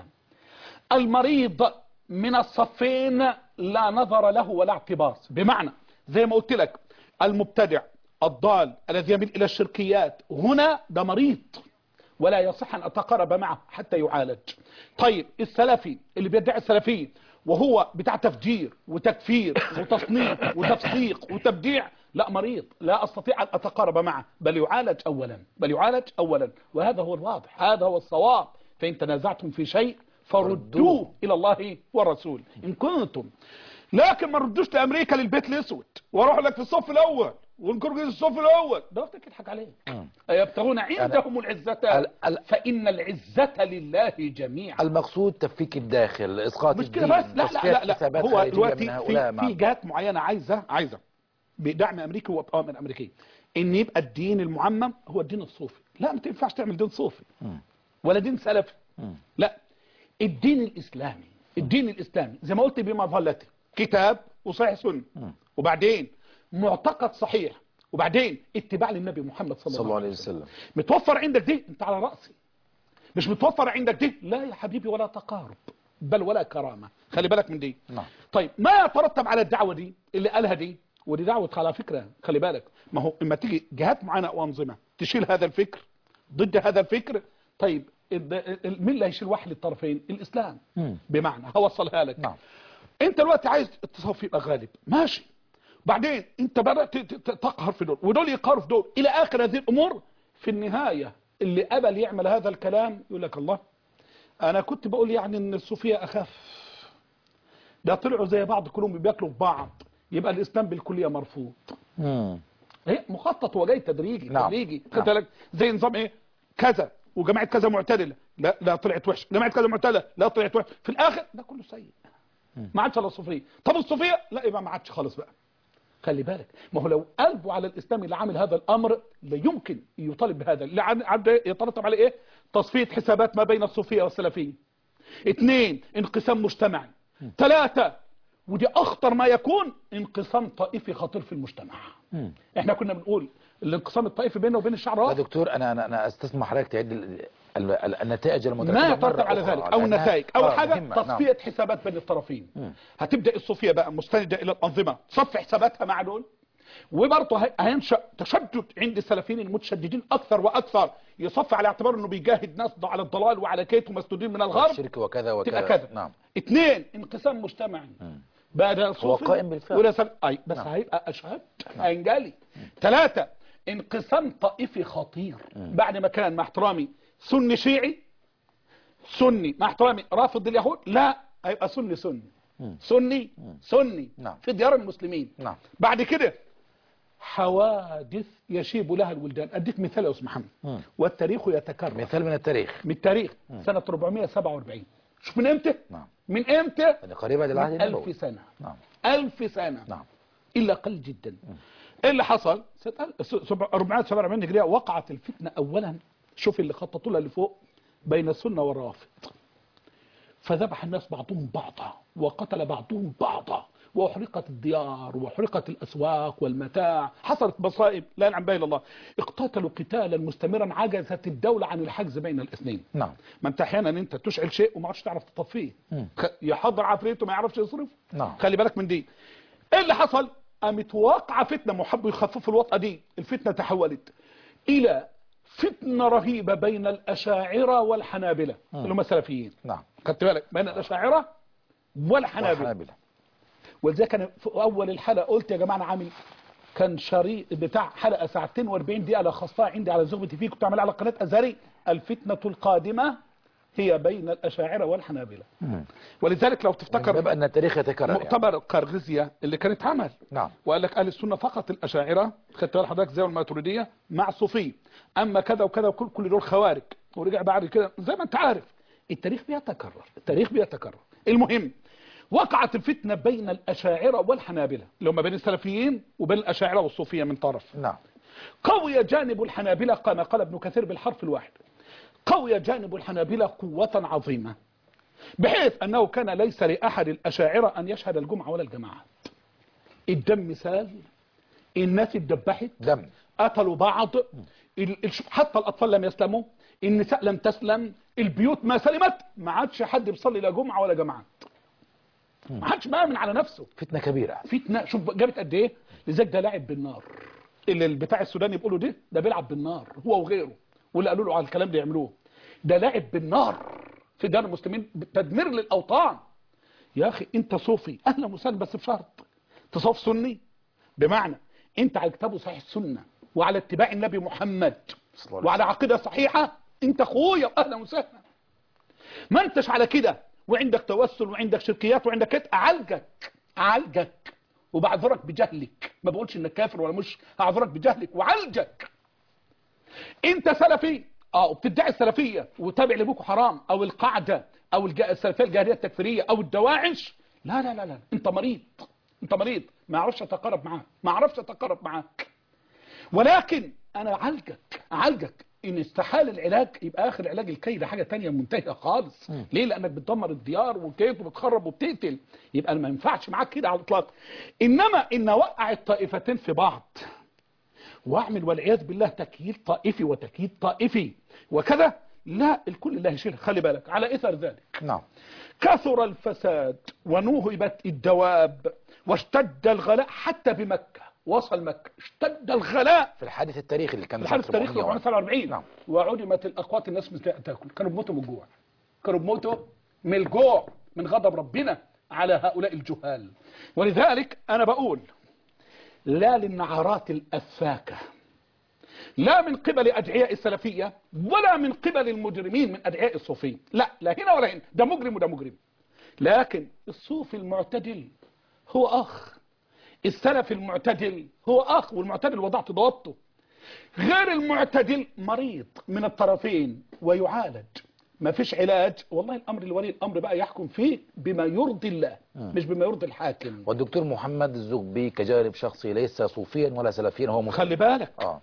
المريض من الصفين لا نظر له ولا اعتبار بمعنى زي ما قلت لك المبتدع الضال الذي يميل إلى الشركيات هنا ده مريض ولا يصح أن أتقرب معه حتى يعالج طيب السلفي اللي بيدعي السلفية وهو بتاع تفجير وتكفير وتصنيف وتفسيق وتبديع لا مريض لا أستطيع أن أتقرب معه بل يعالج أولا بل يعالج أولا وهذا هو الواضح هذا هو الصواب فإن تنازعتم في شيء فردوه إلى الله والرسول إن كنتم لكن ما ردوش لأمريكا للبيت الأسود واروح لك في الصف الأول ونكون في الصف الأول ده وقتك يضحك عليك يبتغون عندهم العزة ال- ال- فإن العزة لله جميعا المقصود تفكيك الداخل اسقاط مش كده الدين بس لا لا تصفية لا, لا. حسابات هو خارجية دلوقتي من هؤلاء في, مع في جهات معينة عايزة عايزة بدعم أمريكي وبأوامر أمريكية إن يبقى الدين المعمم هو الدين الصوفي لا ما تنفعش تعمل دين صوفي ولا دين سلفي لا الدين الإسلامي الدين الإسلامي زي ما قلت بمظلته كتاب وصحيح سنة وبعدين معتقد صحيح وبعدين اتباع للنبي محمد صلى, صلى الله عليه وسلم متوفر عندك دي انت على رأسي مش متوفر عندك دي لا يا حبيبي ولا تقارب بل ولا كرامة خلي بالك من دي نعم. طيب ما يترتب على الدعوة دي اللي قالها دي ودي دعوة على فكرة خلي بالك ما هو اما تيجي جهات معينة وانظمة تشيل هذا الفكر ضد هذا الفكر طيب ال- ال- مين اللي هيشيل واحد للطرفين الاسلام مم. بمعنى هوصلها لك نعم. انت دلوقتي عايز التصوف يبقى غالب ماشي بعدين انت بدات ت- ت- تقهر في دول ودول يقهروا في دول الى اخر هذه الامور في النهايه اللي قبل يعمل هذا الكلام يقول لك الله انا كنت بقول يعني ان الصوفيه اخف ده طلعوا زي بعض كلهم بياكلوا في بعض يبقى الاسلام بالكليه مرفوض مم. ايه مخطط وجاي تدريجي نعم. تدريجي نعم. خدت بالك زي نظام ايه كذا وجماعه كذا معتدله لا لا طلعت وحش جماعه كذا معتدله لا طلعت وحش في الاخر ده كله سيء ما عادش الا الصوفيه طب الصوفيه لا يبقى ما عادش خالص بقى خلي بالك ما هو لو قلبه على الاسلام اللي عامل هذا الامر لا يمكن يطالب بهذا اللي عن- عد- يترتب عليه ايه تصفيه حسابات ما بين الصوفيه والسلفيه اثنين انقسام مجتمعي ثلاثة ودي اخطر ما يكون انقسام طائفي خطير في المجتمع مم. احنا كنا بنقول الانقسام الطائفي بيننا وبين الشعب يا واحد دكتور انا انا انا استسمح حضرتك تعد ال- ال- ال- النتائج المترتبه ما مرة يترتب على أخرى، ذلك او لأنها- النتائج اول آه، حاجه مهمة، نعم. تصفيه حسابات بين الطرفين هتبدا الصوفيه بقى مستنده الى الانظمه تصفي حساباتها مع دول وبرضه هي- هينشا تشدد عند السلفيين المتشددين اكثر واكثر يصفي على اعتبار انه بيجاهد ناس على الضلال وعلى كيت ومسدودين من الغرب الشرك وكذا تبقى وكذا كذا نعم اثنين انقسام مجتمعي بقى ده صوفي قائم بالفعل. ولا سل... اي بس نعم. هيبقى اشهد هينجلي ثلاثة انقسام طائفي خطير بعد ما كان مع احترامي سني شيعي سني مع احترامي رافض اليهود لا هيبقى سني سني سني سني نعم. في ديار المسلمين نعم بعد كده حوادث يشيب لها الولدان اديك مثال يا استاذ محمد مم. والتاريخ يتكرر مثال من التاريخ من التاريخ سنة 447 شوف من امتى نعم من امتى يعني قريبة للعهد من النبوي ألف سنة نعم ألف سنة نعم إلا قل جدا إيه اللي حصل سنة 447 هجرية وقعت الفتنة أولا شوف اللي خططوا لها اللي فوق بين السنة والرافض فذبح الناس بعضهم بعضا وقتل بعضهم بعضا وأحرقت الديار وأحرقت الأسواق والمتاع حصلت مصائب لا ينعم بها إلا الله اقتتلوا قتالا مستمرا عجزت الدولة عن الحجز بين الاثنين نعم ما انت احيانا انت تشعل شيء وما عادش تعرف تطفيه خ- يحضر عفريته ما يعرفش يصرف نعم. خلي بالك من دي ايه اللي حصل قامت واقعه فتنه محبوا يخففوا الوطأه دي الفتنه تحولت الى فتنه رهيبه بين الاشاعره والحنابله اللي هم السلفيين نعم خدت بالك بين الاشاعره والحنابله والحنابلة ولذلك انا في اول الحلقه قلت يا جماعه انا عامل كان شريط بتاع حلقه ساعتين و40 دقيقه لخصتها عندي على زغبة تي في كنت عاملها على قناه ازهري الفتنه القادمه هي بين الأشاعرة والحنابلة مم. ولذلك لو من تفتكر باب أن التاريخ يتكرر يعني. مؤتمر قرغيزيا اللي كان اتعمل نعم وقال لك اهل السنه فقط الاشاعره خدت بال حضرتك زي الماتريديه مع الصوفيه اما كذا وكذا وكل كل دول خوارج ورجع بعد كده زي ما انت عارف التاريخ بيتكرر التاريخ بيتكرر المهم وقعت الفتنه بين الاشاعره والحنابله اللي هم بين السلفيين وبين الاشاعره والصوفيه من طرف نعم قوي جانب الحنابلة كما قال ابن كثير بالحرف الواحد قوي جانب الحنابلة قوة عظيمة بحيث أنه كان ليس لأحد الأشاعرة أن يشهد الجمعة ولا الجماعات الدم مثال الناس اتدبحت دم قتلوا بعض ال- ال- حتى الأطفال لم يسلموا النساء لم تسلم البيوت ما سلمت ما عادش حد بيصلي لا جمعة ولا جماعات ما عادش مآمن على نفسه فتنة كبيرة فتنه شوف جابت قد ايه لذلك ده لاعب بالنار اللي بتاع السوداني بيقولوا ده ده بيلعب بالنار هو وغيره واللي قالوا له على الكلام ده يعملوه ده لاعب بالنار في دار المسلمين تدمير للاوطان يا اخي انت صوفي اهلا وسهلا بس بشرط تصوف سني بمعنى انت على كتاب صحيح السنه وعلى اتباع النبي محمد صلى الله عليه وعلى عقيده صحيحه انت اخويا اهلا وسهلا ما انتش على كده وعندك توسل وعندك شركيات وعندك كده اعالجك اعالجك وبعذرك بجهلك ما بقولش انك كافر ولا مش هعذرك بجهلك وعالجك انت سلفي اه وبتدعي السلفيه وتابع لبوكو حرام او القاعده او الج- السلفيه الجاهليه التكفيريه او الدواعش لا لا لا لا انت مريض انت مريض ما اعرفش اتقرب معاك ما اعرفش اتقرب معاك ولكن انا اعالجك اعالجك ان استحال العلاج يبقى اخر علاج الكي ده حاجه تانية منتهيه خالص ليه لانك بتدمر الديار وكيف وبتخرب وبتقتل يبقى ما ينفعش معاك كده على الاطلاق انما ان اوقع الطائفتين في بعض واعمل والعياذ بالله تكييد طائفي وتكييد طائفي وكذا لا الكل الله يشيلها خلي بالك على اثر ذلك نعم كثر الفساد ونوهبت الدواب واشتد الغلاء حتى بمكة وصل مكة اشتد الغلاء في الحادث التاريخي اللي كان الحرب سنة التاريخي 440. 447 نعم وعدمت الاقوات الناس مش لاقيه تاكل كانوا بيموتوا من الجوع كانوا بيموتوا من الجوع من غضب ربنا على هؤلاء الجهال ولذلك انا بقول لا للنعرات الافاكه لا من قبل ادعياء السلفيه ولا من قبل المجرمين من ادعياء الصوفيه لا لا هنا ولا هنا ده مجرم وده مجرم لكن الصوفي المعتدل هو اخ السلفي المعتدل هو اخ والمعتدل وضعت ضوابطه غير المعتدل مريض من الطرفين ويعالج ما فيش علاج والله الامر الولي الامر بقى يحكم فيه بما يرضي الله مش بما يرضي الحاكم والدكتور محمد الزغبي كجانب شخصي ليس صوفيا ولا سلفيا هو مسلم خلي بالك اه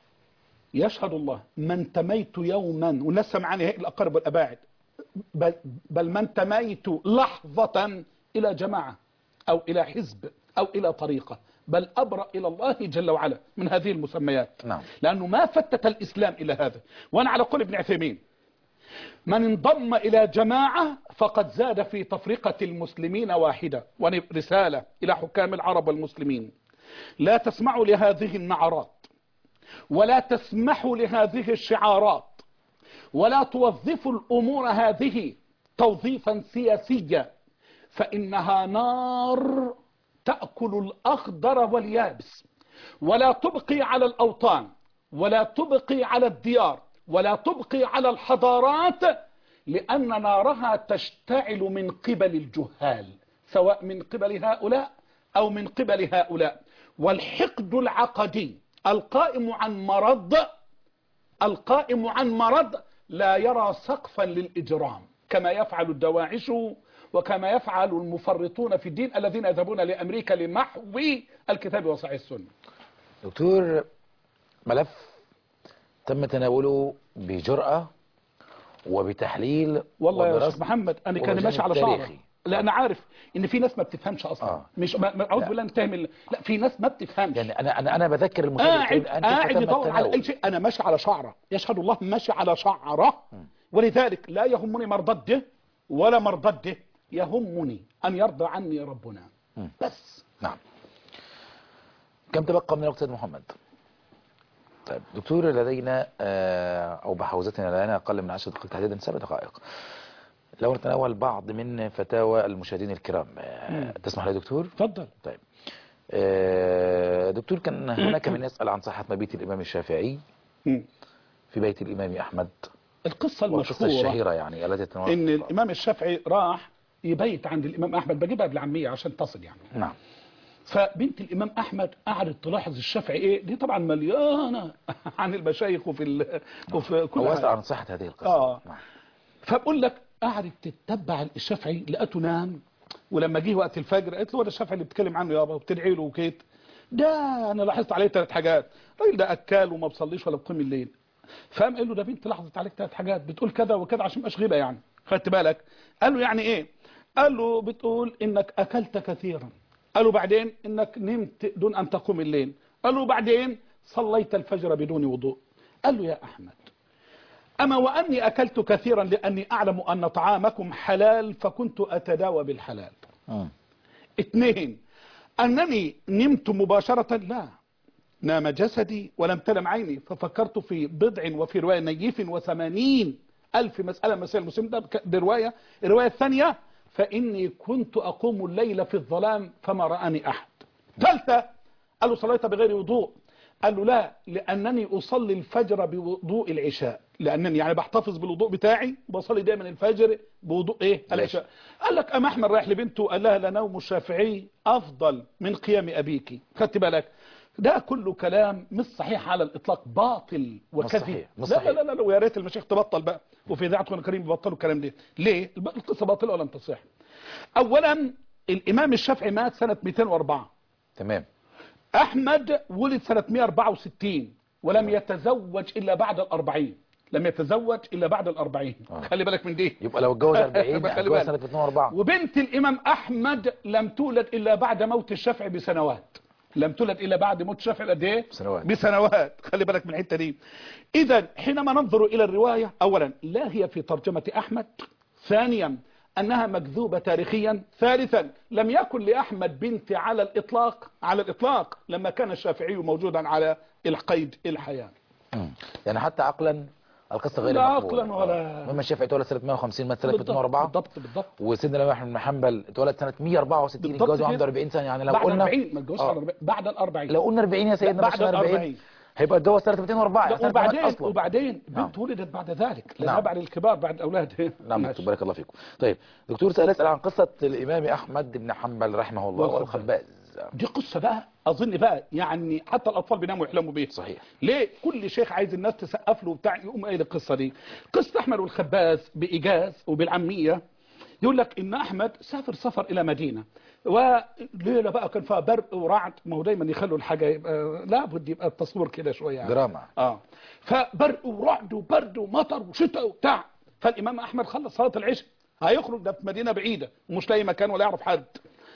يشهد الله من تميت يوما والناس سمعاني هيك الاقارب والاباعد بل, بل من تميت لحظة الى جماعة او الى حزب او الى طريقة بل ابرأ الى الله جل وعلا من هذه المسميات نعم لانه ما فتت الاسلام الى هذا وانا على قول ابن عثيمين من انضم الى جماعة فقد زاد في تفرقة المسلمين واحدة ورسالة الى حكام العرب والمسلمين لا تسمعوا لهذه النعرات ولا تسمحوا لهذه الشعارات ولا توظفوا الأمور هذه توظيفا سياسيا فإنها نار تأكل الأخضر واليابس ولا تبقي على الأوطان ولا تبقي على الديار ولا تبقي على الحضارات لأن نارها تشتعل من قبل الجهال سواء من قبل هؤلاء أو من قبل هؤلاء والحقد العقدي القائم عن مرض القائم عن مرض لا يرى سقفا للإجرام كما يفعل الدواعش وكما يفعل المفرطون في الدين الذين يذهبون لأمريكا لمحو الكتاب وصحيح السنة دكتور ملف تم تناوله بجرأة وبتحليل والله يا ودراسة شيخ محمد انا كان وبجانب ماشي على شعره تاريخي. لا انا عارف ان في ناس ما بتفهمش اصلا آه. مش ما- ما- اعوذ لا. بالله نتهم ال- لا في ناس ما بتفهمش يعني انا انا انا بذكر المشاهد قاعد الكريم الآن كيف قاعد تم يدور على اي التناول. شيء انا ماشي على شعره يشهد الله ماشي على شعره ولذلك لا يهمني مرضده ولا مرضده يهمني ان يرضى عني ربنا بس نعم كم تبقى من الوقت يا محمد طيب دكتور لدينا آه، او بحوزتنا لدينا اقل من 10 دقائق تحديدا سبع دقائق لو نتناول بعض من فتاوى المشاهدين الكرام آه، تسمح لي دكتور اتفضل طيب آه، دكتور كان هناك من يسأل عن صحة مبيت الإمام الشافعي مم. في بيت الإمام أحمد القصة والقصة المشهورة الشهيرة يعني التي تنوع ان الامام الشافعي راح يبيت عند الامام احمد بجيبها بالعامية عشان تصل يعني نعم فبنت الامام احمد قعدت تلاحظ الشافعي ايه دي طبعا مليانة عن المشايخ وفي ال... وفي كل هو يسأل حاجة. عن صحة هذه القصة آه. نعم. فبقول لك قعدت تتبع الشافعي لقيته نام ولما جه وقت الفجر قالت له هو ده الشافعي اللي بتتكلم عنه يابا وبتدعي له وكيت ده انا لاحظت عليه ثلاث حاجات الراجل ده اكال وما بصليش ولا بقيم الليل فقام قال له ده بنت لاحظت عليك ثلاث حاجات بتقول كذا وكذا عشان مش غيبه يعني خدت بالك قال له يعني ايه قال له بتقول انك اكلت كثيرا قال له بعدين انك نمت دون ان تقوم الليل قال له بعدين صليت الفجر بدون وضوء قال له يا احمد أما وأني أكلت كثيرا لأني أعلم أن طعامكم حلال فكنت أتداوى بالحلال مم. اثنين أنني نمت مباشرة لا نام جسدي ولم تنم عيني ففكرت في بضع وفي رواية نيف وثمانين ألف مسألة مسائل المسلم ده بك- دي رواية الرواية الثانية فإني كنت أقوم الليل في الظلام فما رآني أحد ثالثة قال له صليت بغير وضوء قال له لا لأنني أصلي الفجر بوضوء العشاء لأنني يعني بحتفظ بالوضوء بتاعي وبصلي دايما الفجر بوضوء إيه العشاء قال لك أم أحمد رايح لبنته قال لها لنوم الشافعي أفضل من قيام أبيك خدت بالك ده كله كلام مش صحيح على الإطلاق باطل وكذب صحيح، مش لا, صحيح. لا لا لا ويا ريت المشايخ تبطل بقى وفي إذاعة القرآن الكريم يبطلوا الكلام ده ليه القصة باطلة ولم تصح أولا الإمام الشافعي مات سنة 204 تمام أحمد ولد سنة 164 ولم يتزوج إلا بعد الأربعين لم يتزوج إلا بعد الأربعين آه. خلي بالك من دي يبقى لو اتجوز 40 خلي اتجوز بالك. سنة 2004 وبنت الإمام أحمد لم تولد إلا بعد موت الشافعي بسنوات لم تولد إلا بعد موت الشافعي قد إيه؟ بسنوات. بسنوات خلي بالك من الحتة دي إذا حينما ننظر إلى الرواية أولا لا هي في ترجمة أحمد ثانيا أنها مكذوبة تاريخيا ثالثا لم يكن لأحمد بنت على الإطلاق على الإطلاق لما كان الشافعي موجودا على القيد الحياة مم. يعني حتى عقلا القصة غير لا مقبولة. عقلاً ولا- آه. مما الشافعي اتولد سنة 150 مات سنة بالضبط 204 بالضبط بالضبط وسيدنا الإمام أحمد بن حنبل اتولد سنة 164 بالضبط اتجوز كده. عنده 40 سنة يعني لو بعد قلنا 40 ما اتجوزش آه. على 40 بعد الأربعين لو قلنا 40 يا سيدنا بعد مش 40 الأربعين. هيبقى اتجوز سنة 204 لا سنة ما مات وبعدين أصلا وبعدين نعم. بنت ولدت بعد ذلك لأنها نعم. بعد الكبار بعد الأولاد نعم ماشي. دكتور بارك الله فيكم طيب دكتور سأل أسأل عن قصة الإمام أحمد بن حنبل رحمه الله والخباز. والخباز دي قصة بقى أظن بقى يعني حتى الأطفال بيناموا يحلموا بيها صحيح ليه كل شيخ عايز الناس تسقف له وبتاع يقوم قايل القصة دي قصة أحمد والخباز بإيجاز وبالعامية يقول لك إن أحمد سافر سفر إلى مدينة وليلة بقى كان فيها برق ورعد ما هو دايما يخلوا الحاجة يبقى لابد يبقى التصوير كده شوية يعني. دراما اه فبرق ورعد وبرد ومطر وشتاء وبتاع فالامام احمد خلص صلاه العشاء هيخرج ده في مدينه بعيده ومش لاقي مكان ولا يعرف حد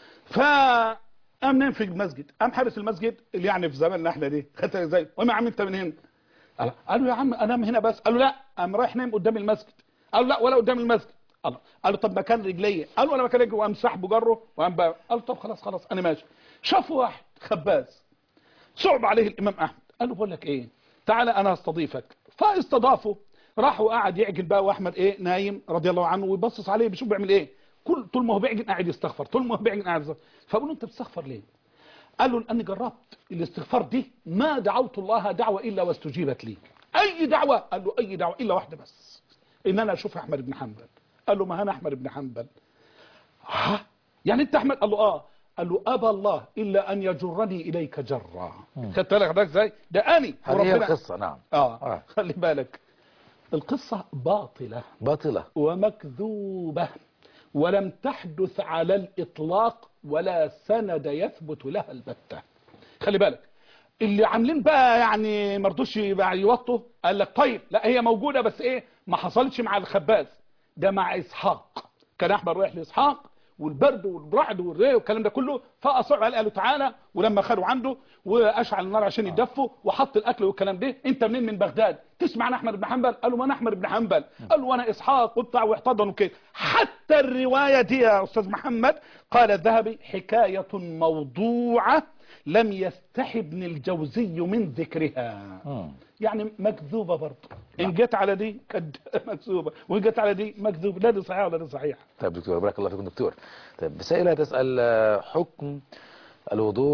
فقام نام في المسجد قام حارس المسجد اللي يعني في زماننا احنا دي خدت ازاي وما يا عم انت من هنا قال- قال له يا عم انام هنا بس قال له لا قام رايح نام قدام المسجد قال له لا ولا قدام المسجد الله قال له طب مكان رجليه قال له ولا مكان رجليه وقام سحبه جره وقام بقى قال له طب خلاص خلاص انا ماشي شافوا واحد خباز صعب عليه الامام احمد قال له بقول لك ايه تعالى انا هستضيفك فاستضافه راح وقعد يعجن بقى واحمد ايه نايم رضي الله عنه ويبصص عليه بيشوف بيعمل ايه كل طول ما هو بيعجن قاعد يستغفر طول ما هو بيعجن قاعد يستغفر فقال له انت بتستغفر ليه قال له لاني جربت الاستغفار دي ما دعوت الله دعوه الا واستجيبت لي اي دعوه قال له اي دعوه الا واحده بس ان انا اشوف احمد بن حنبل قال له ما انا احمد بن حنبل ها يعني انت احمد قال له اه قال له ابى الله الا ان يجرني اليك جرا خدت بالك حضرتك ازاي ده اني هذه هي القصة نعم اه آه. خلي بالك القصه باطله باطلة ومكذوبه ولم تحدث على الاطلاق ولا سند يثبت لها البته خلي بالك اللي عاملين بقى يعني ما رضوش يبقى يوطوا قال لك طيب لا هي موجوده بس ايه ما حصلش مع الخباز ده مع اسحاق كان احمد رايح لاسحاق والبرد والرعد والري والكلام ده كله فاصر عليه قالوا تعالى ولما خدوا عنده واشعل النار عشان يدفوا وحط الاكل والكلام ده انت منين من بغداد تسمع عن احمد بن حنبل قالوا ما انا احمد بن حنبل قالوا وانا اسحاق وبتاع واحتضنوا كده حتى الروايه دي يا استاذ محمد قال الذهبي حكايه موضوعه لم يستحي ابن الجوزي من ذكرها مم. يعني مكذوبة برضه إن جت على دي كد مكذوبة وإن جت على دي مكذوبة لا دي صحيحة ولا دي صحيحة طيب دكتور بارك الله فيكم دكتور طيب سائلة تسأل آه، حكم الوضوء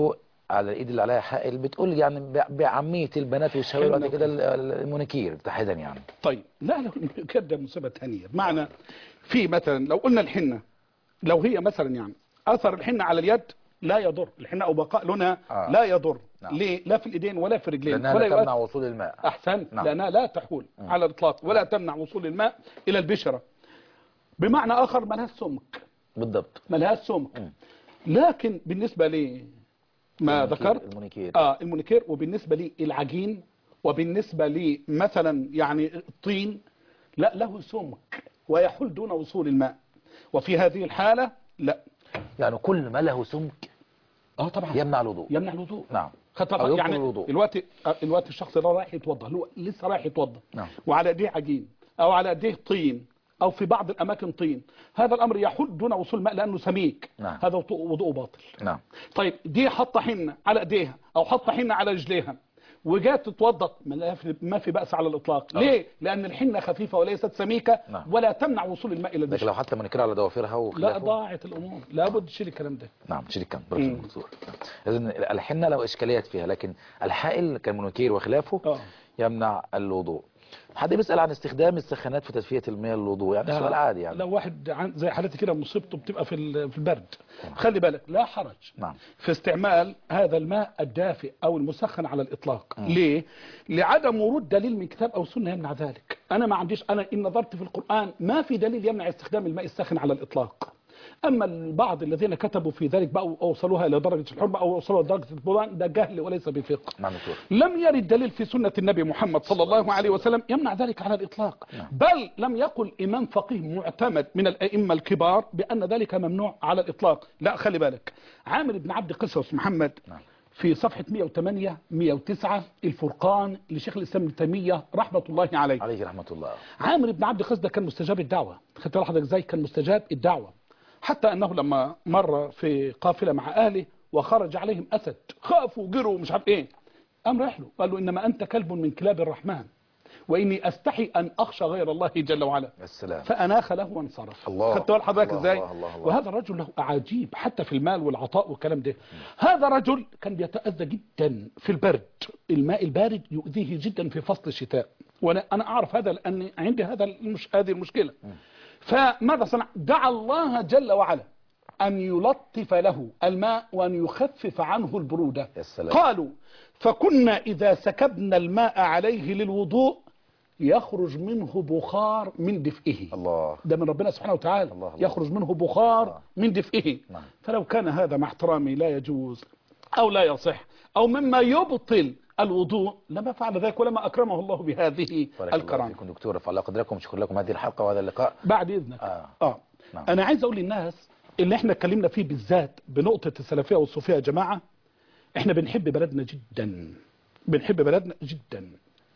على الايد اللي عليها حائل بتقول يعني ب- بعاميه البنات والشباب بعد حلو. كده ال- ال- المونيكير تحديدا يعني طيب لا لا كده مصيبة ثانية بمعنى في مثلا لو قلنا الحنة لو هي مثلا يعني أثر الحنة على اليد لا يضر الحنة أو بقاء لونها آه. لا يضر نعم. ليه لا في الإيدين ولا في الرجلين لانها ولا لا تمنع يؤثر وصول الماء أحسن نعم. لأنها لا تحول على الإطلاق ولا تمنع وصول الماء إلى البشرة بمعنى آخر ما لهاش سمك بالضبط ما لهاش سمك لكن بالنسبة لي ما المونيكير- ذكرت المونيكير اه المونيكير وبالنسبة لي العجين وبالنسبة لي مثلا يعني الطين لا له سمك ويحل دون وصول الماء وفي هذه الحالة لا يعني كل ما له سمك اه طبعا يمنع الوضوء يمنع الوضوء نعم خدت أو بالك؟ يبطل يعني الوضوء. الوقت آه، الوقت الشخص ده رايح يتوضا هو لسه رايح يتوضا نعم. وعلى ايديه عجين او على ايديه طين او في بعض الاماكن طين هذا الامر يحل دون وصول الماء لانه سميك نعم. هذا وضوء وضوء باطل نعم طيب دي حاطه حنه على ايديها او حاطه حنه على رجليها وجات تتوضا ما لا في- ما في باس على الاطلاق آه. ليه لان الحنه خفيفه وليست سميكه نعم. ولا تمنع وصول الماء الى لكن البشره لو حتى مونيكير على ضوافرها لا وخلافه ضاعت الامور لابد تشيل الكلام ده نعم شيل الكم برافو مم. دكتور اذا الحنه لو اشكاليات فيها لكن الحائل كالمونيكير وخلافه اه يمنع الوضوء حد بيسال عن استخدام السخانات في تدفئه المياه للوضوء يعني لا. سؤال عادي يعني لو واحد عن- زي حالتي كده مصيبته بتبقى في ال- في البرد خلي بالك لا حرج نعم في استعمال هذا الماء الدافئ او المسخن على الاطلاق ليه لعدم ورود دليل من كتاب او سنه يمنع ذلك انا ما عنديش انا ان نظرت في القران ما في دليل يمنع استخدام الماء الساخن على الاطلاق اما البعض الذين كتبوا في ذلك بقى اوصلوها الى درجه الحرمه او اوصلوها لدرجه البرهان ده جهل وليس بفقه نعم دكتور لم يرد دليل في سنة النبي محمد صلى الله عليه وسلم يمنع ذلك على الإطلاق بل لم يقل إمام فقيه معتمد من الأئمة الكبار بأن ذلك ممنوع على الإطلاق لا خلي بالك عامر بن عبد قصص محمد نعم. في صفحة 108 109 الفرقان لشيخ الإسلام ابن تيمية رحمة الله عليه عليه رحمه الله عامر بن عبد القيس ده كان مستجاب الدعوة خدت بالك حضرتك ازاي كان مستجاب الدعوة حتى انه لما مر في قافلة مع اهله وخرج عليهم اسد خافوا وجروا ومش عارف ايه قام راح له قال له انما انت كلب من كلاب الرحمن واني استحي ان اخشى غير الله جل وعلا السلام فاناخ له وانصرف الله. خدت بال حضرتك الله، ازاي الله، الله، الله. وهذا الرجل له اعاجيب حتى في المال والعطاء والكلام ده هذا رجل كان بيتاذى جدا في البرد الماء البارد يؤذيه جدا في فصل الشتاء وانا انا اعرف هذا لان عندي هذا المش... هذه المشكله فماذا صنع دعا الله جل وعلا أن يلطف له الماء وأن يخفف عنه البرودة يا سلام. قالوا فكنا إذا سكبنا الماء عليه للوضوء يخرج منه بخار من دفئه الله ده من ربنا سبحانه وتعالى الله الله. يخرج منه بخار الله. من دفئه نعم. فلو كان هذا مع احترامي لا يجوز أو لا يصح أو مما يبطل الوضوء لما فعل ذلك ولما أكرمه الله بهذه بارك الله الكرامة فيكم دكتور رفع الله قدركم شكرا لكم هذه الحلقه وهذا اللقاء بعد إذنك آه. آه. نعم. أنا عايز أقول للناس اللي احنا اتكلمنا فيه بالذات بنقطة السلفية والصوفية يا جماعة احنا بنحب بلدنا جدا بنحب بلدنا جدا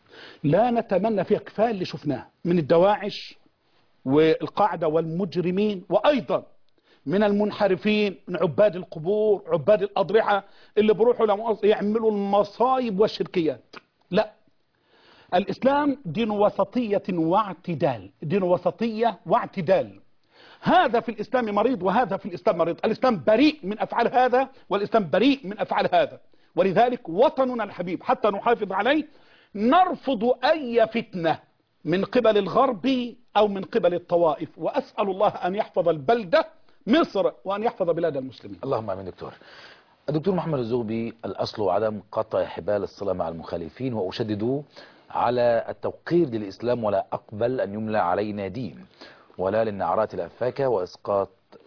لا نتمنى فيها كفاية اللي شفناه من الدواعش والقاعدة والمجرمين وأيضا من المنحرفين من عباد القبور عباد الأضرحة اللي بيروحوا لمؤاخذة يعملوا المصايب والشركيات لا الإسلام دين وسطية واعتدال دين وسطية واعتدال هذا في الإسلام مريض وهذا في الإسلام مريض الإسلام بريء من أفعال هذا والإسلام بريء من أفعال هذا ولذلك وطننا الحبيب حتى نحافظ عليه نرفض أي فتنة من قبل الغرب أو من قبل الطوائف وأسأل الله أن يحفظ البلدة مصر وأن يحفظ بلاد المسلمين اللهم امين دكتور الدكتور محمد الزغبي الاصل عدم قطع حبال الصلاه مع المخالفين واشدد على التوقير للاسلام ولا اقبل ان يملى علينا دين ولا للنعرات الافاكه واسقاط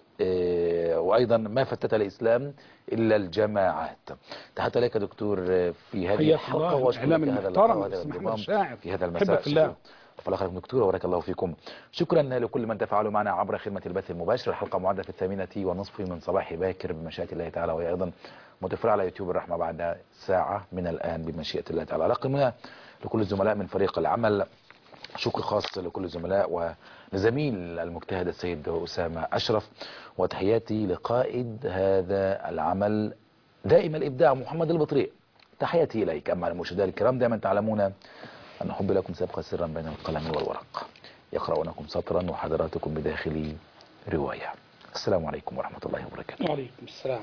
آه، وايضا ما فتت الاسلام الا الجماعات تحت لك دكتور آه، في هذه حياك الحلقه الله، واشكرك الإعلام هذا المحترم، اللقاء وهذا أستاذ محمد الانضمام الشاعر. في هذا المساء أحبك في الله. شكراً. رفع الله خيركم دكتور وبارك الله فيكم شكرا لكل من تفاعلوا معنا عبر خدمة البث المباشر الحلقة معدة في الثامنة والنصف من صباح باكر بمشيئة الله تعالى وهي أيضا متوفرة على يوتيوب الرحمة بعد ساعة من الآن بمشيئة الله تعالى رقمنا لكل الزملاء من فريق العمل شكر خاص لكل الزملاء ولزميل المجتهد السيد أسامة أشرف وتحياتي لقائد هذا العمل دائم الإبداع محمد البطريق تحياتي إليك أما المشاهدين الكرام دائما تعلمون أن حب لكم سيبقى سرا بين القلم والورق يقرأونكم سطرا وحضراتكم بداخل رواية السلام عليكم ورحمة الله وبركاته وعليكم السلام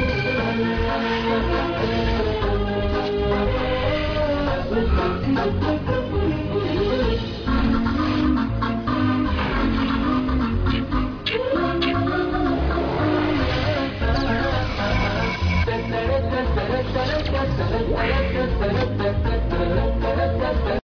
Thank you.